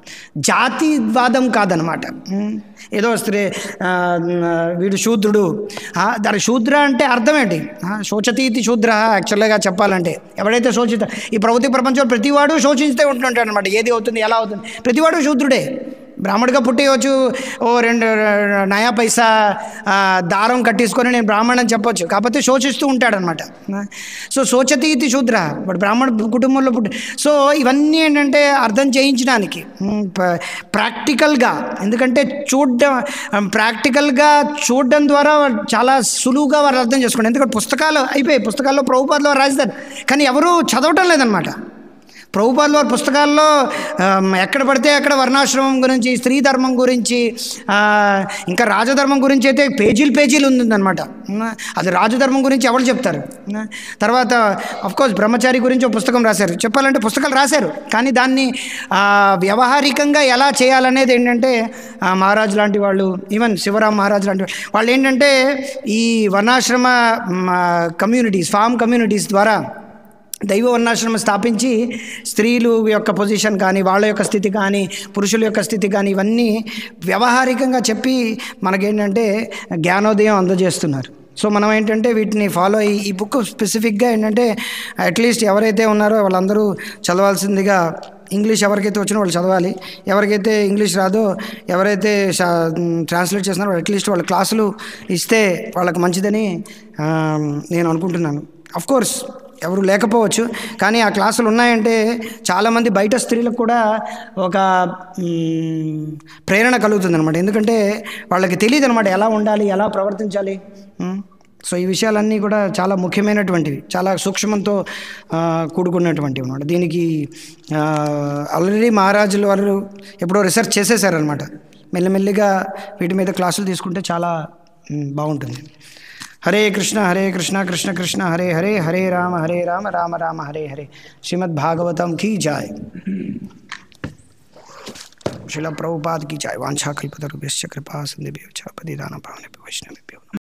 జాతివాదం కాదనమాట ఉమ్, ఏదో స్త్రీ ఆ, వీడు శూద్రుడు ఆ, దాని శూద్ర అంటే అర్థం ఏంటి ఆ, శోచతీతి శూద్ర యాక్చువల్గా చెప్పాలంటే ఎవడైతే శోచిత ఈ ప్రవృత్తి ప్రపంచంలో ప్రతివాడు శోషిస్తే ఉంటుంటాడు అనమాట ఏది అవుతుంది ఎలా అవుతుంది ప్రతివాడు శూద్రుడే బ్రాహ్మడిగా పుట్టేయవచ్చు ఓ రెండు నయా పైసా ఆ, దారం కట్టేసుకొని నేను బ్రాహ్మణ్ అని చెప్పొచ్చు కాకపోతే శోచిస్తూ ఉంటాడనమాట సో శోచతి ఇది శూద్ర ఇప్పుడు బ్రాహ్మణ కుటుంబంలో పుట్టి సో ఇవన్నీ ఏంటంటే అర్థం చేయించడానికి ఉమ్, ప- ప్రాక్టికల్గా ఎందుకంటే చూడడం ప్రాక్టికల్గా చూడడం ద్వారా చాలా సులువుగా వారు అర్థం చేసుకోండి ఎందుకంటే పుస్తకాలు అయిపోయాయి పుస్తకాల్లో ప్రభుపాదులు వారు రాస్తారు కానీ ఎవరు చదవటం లేదనమాట ప్రభుపాదుల వారి పుస్తకాల్లో ఆమ్, ఎక్కడ పడితే అక్కడ వర్ణాశ్రమం గురించి స్త్రీ ధర్మం గురించి ఆ, ఇంకా రాజధర్మం గురించి అయితే పేజీలు పేజీలు ఉందన్నమాట ఉమ్, అది రాజధర్మం గురించి ఎవరు చెప్తారు ఉమ్, తర్వాత కోర్స్ బ్రహ్మచారి గురించి ఒక పుస్తకం రాశారు చెప్పాలంటే పుస్తకాలు రాశారు కానీ దాన్ని ఆ, వ్యవహారికంగా ఎలా చేయాలనేది ఏంటంటే ఆ, మహారాజు లాంటి వాళ్ళు ఈవెన్ శివరాం మహారాజు లాంటి వాళ్ళు వాళ్ళు ఏంటంటే ఈ వర్ణాశ్రమ కమ్యూనిటీస్ ఫామ్ కమ్యూనిటీస్ ద్వారా దైవ వర్ణాశ్రమం స్థాపించి స్త్రీలు యొక్క పొజిషన్ కానీ వాళ్ళ యొక్క స్థితి కానీ పురుషుల యొక్క స్థితి కానీ ఇవన్నీ వ్యవహారికంగా చెప్పి మనకేంటంటే జ్ఞానోదయం అందజేస్తున్నారు సో మనం ఏంటంటే వీటిని ఫాలో అయ్యి ఈ బుక్ స్పెసిఫిక్గా ఏంటంటే అట్లీస్ట్ ఎవరైతే ఉన్నారో వాళ్ళందరూ చదవాల్సిందిగా ఇంగ్లీష్ ఎవరికైతే వచ్చినా వాళ్ళు చదవాలి ఎవరికైతే ఇంగ్లీష్ రాదో ఎవరైతే ట్రాన్స్లేట్ చేస్తున్నారో అట్లీస్ట్ వాళ్ళ క్లాసులు ఇస్తే వాళ్ళకి మంచిదని ఆ, నేను అనుకుంటున్నాను అఫ్ కోర్స్ ఎవరు లేకపోవచ్చు కానీ ఆ క్లాసులు ఉన్నాయంటే చాలామంది బయట స్త్రీలకు కూడా ఒక మ్, ప్రేరణ కలుగుతుంది అనమాట ఎందుకంటే వాళ్ళకి తెలియదు అనమాట ఎలా ఉండాలి ఎలా ప్రవర్తించాలి మ్, సో ఈ విషయాలన్నీ కూడా చాలా ముఖ్యమైనటువంటివి చాలా సూక్ష్మంతో ఆ, కూడుకున్నటువంటివి అనమాట దీనికి ఆల్రెడీ మహారాజుల వారు ఎప్పుడో రీసెర్చ్ చేసేసారనమాట మెల్లిమెల్లిగా వీటి మీద క్లాసులు తీసుకుంటే చాలా మ్, బాగుంటుంది హరే కృష్ణ హరే కృష్ణ కృష్ణ కృష్ణ హరే హరే హరే రామ హరే రామ రామ రామ హరే హరే శ్రీమద్ భాగవతం की जाय शिला प्रभुपाद की जाय वांछा कल्पतरुभ्यश्च कृपा सिंधुभ्यो च पतिदानं पावनेभ्यो वैष्णवेभ्यो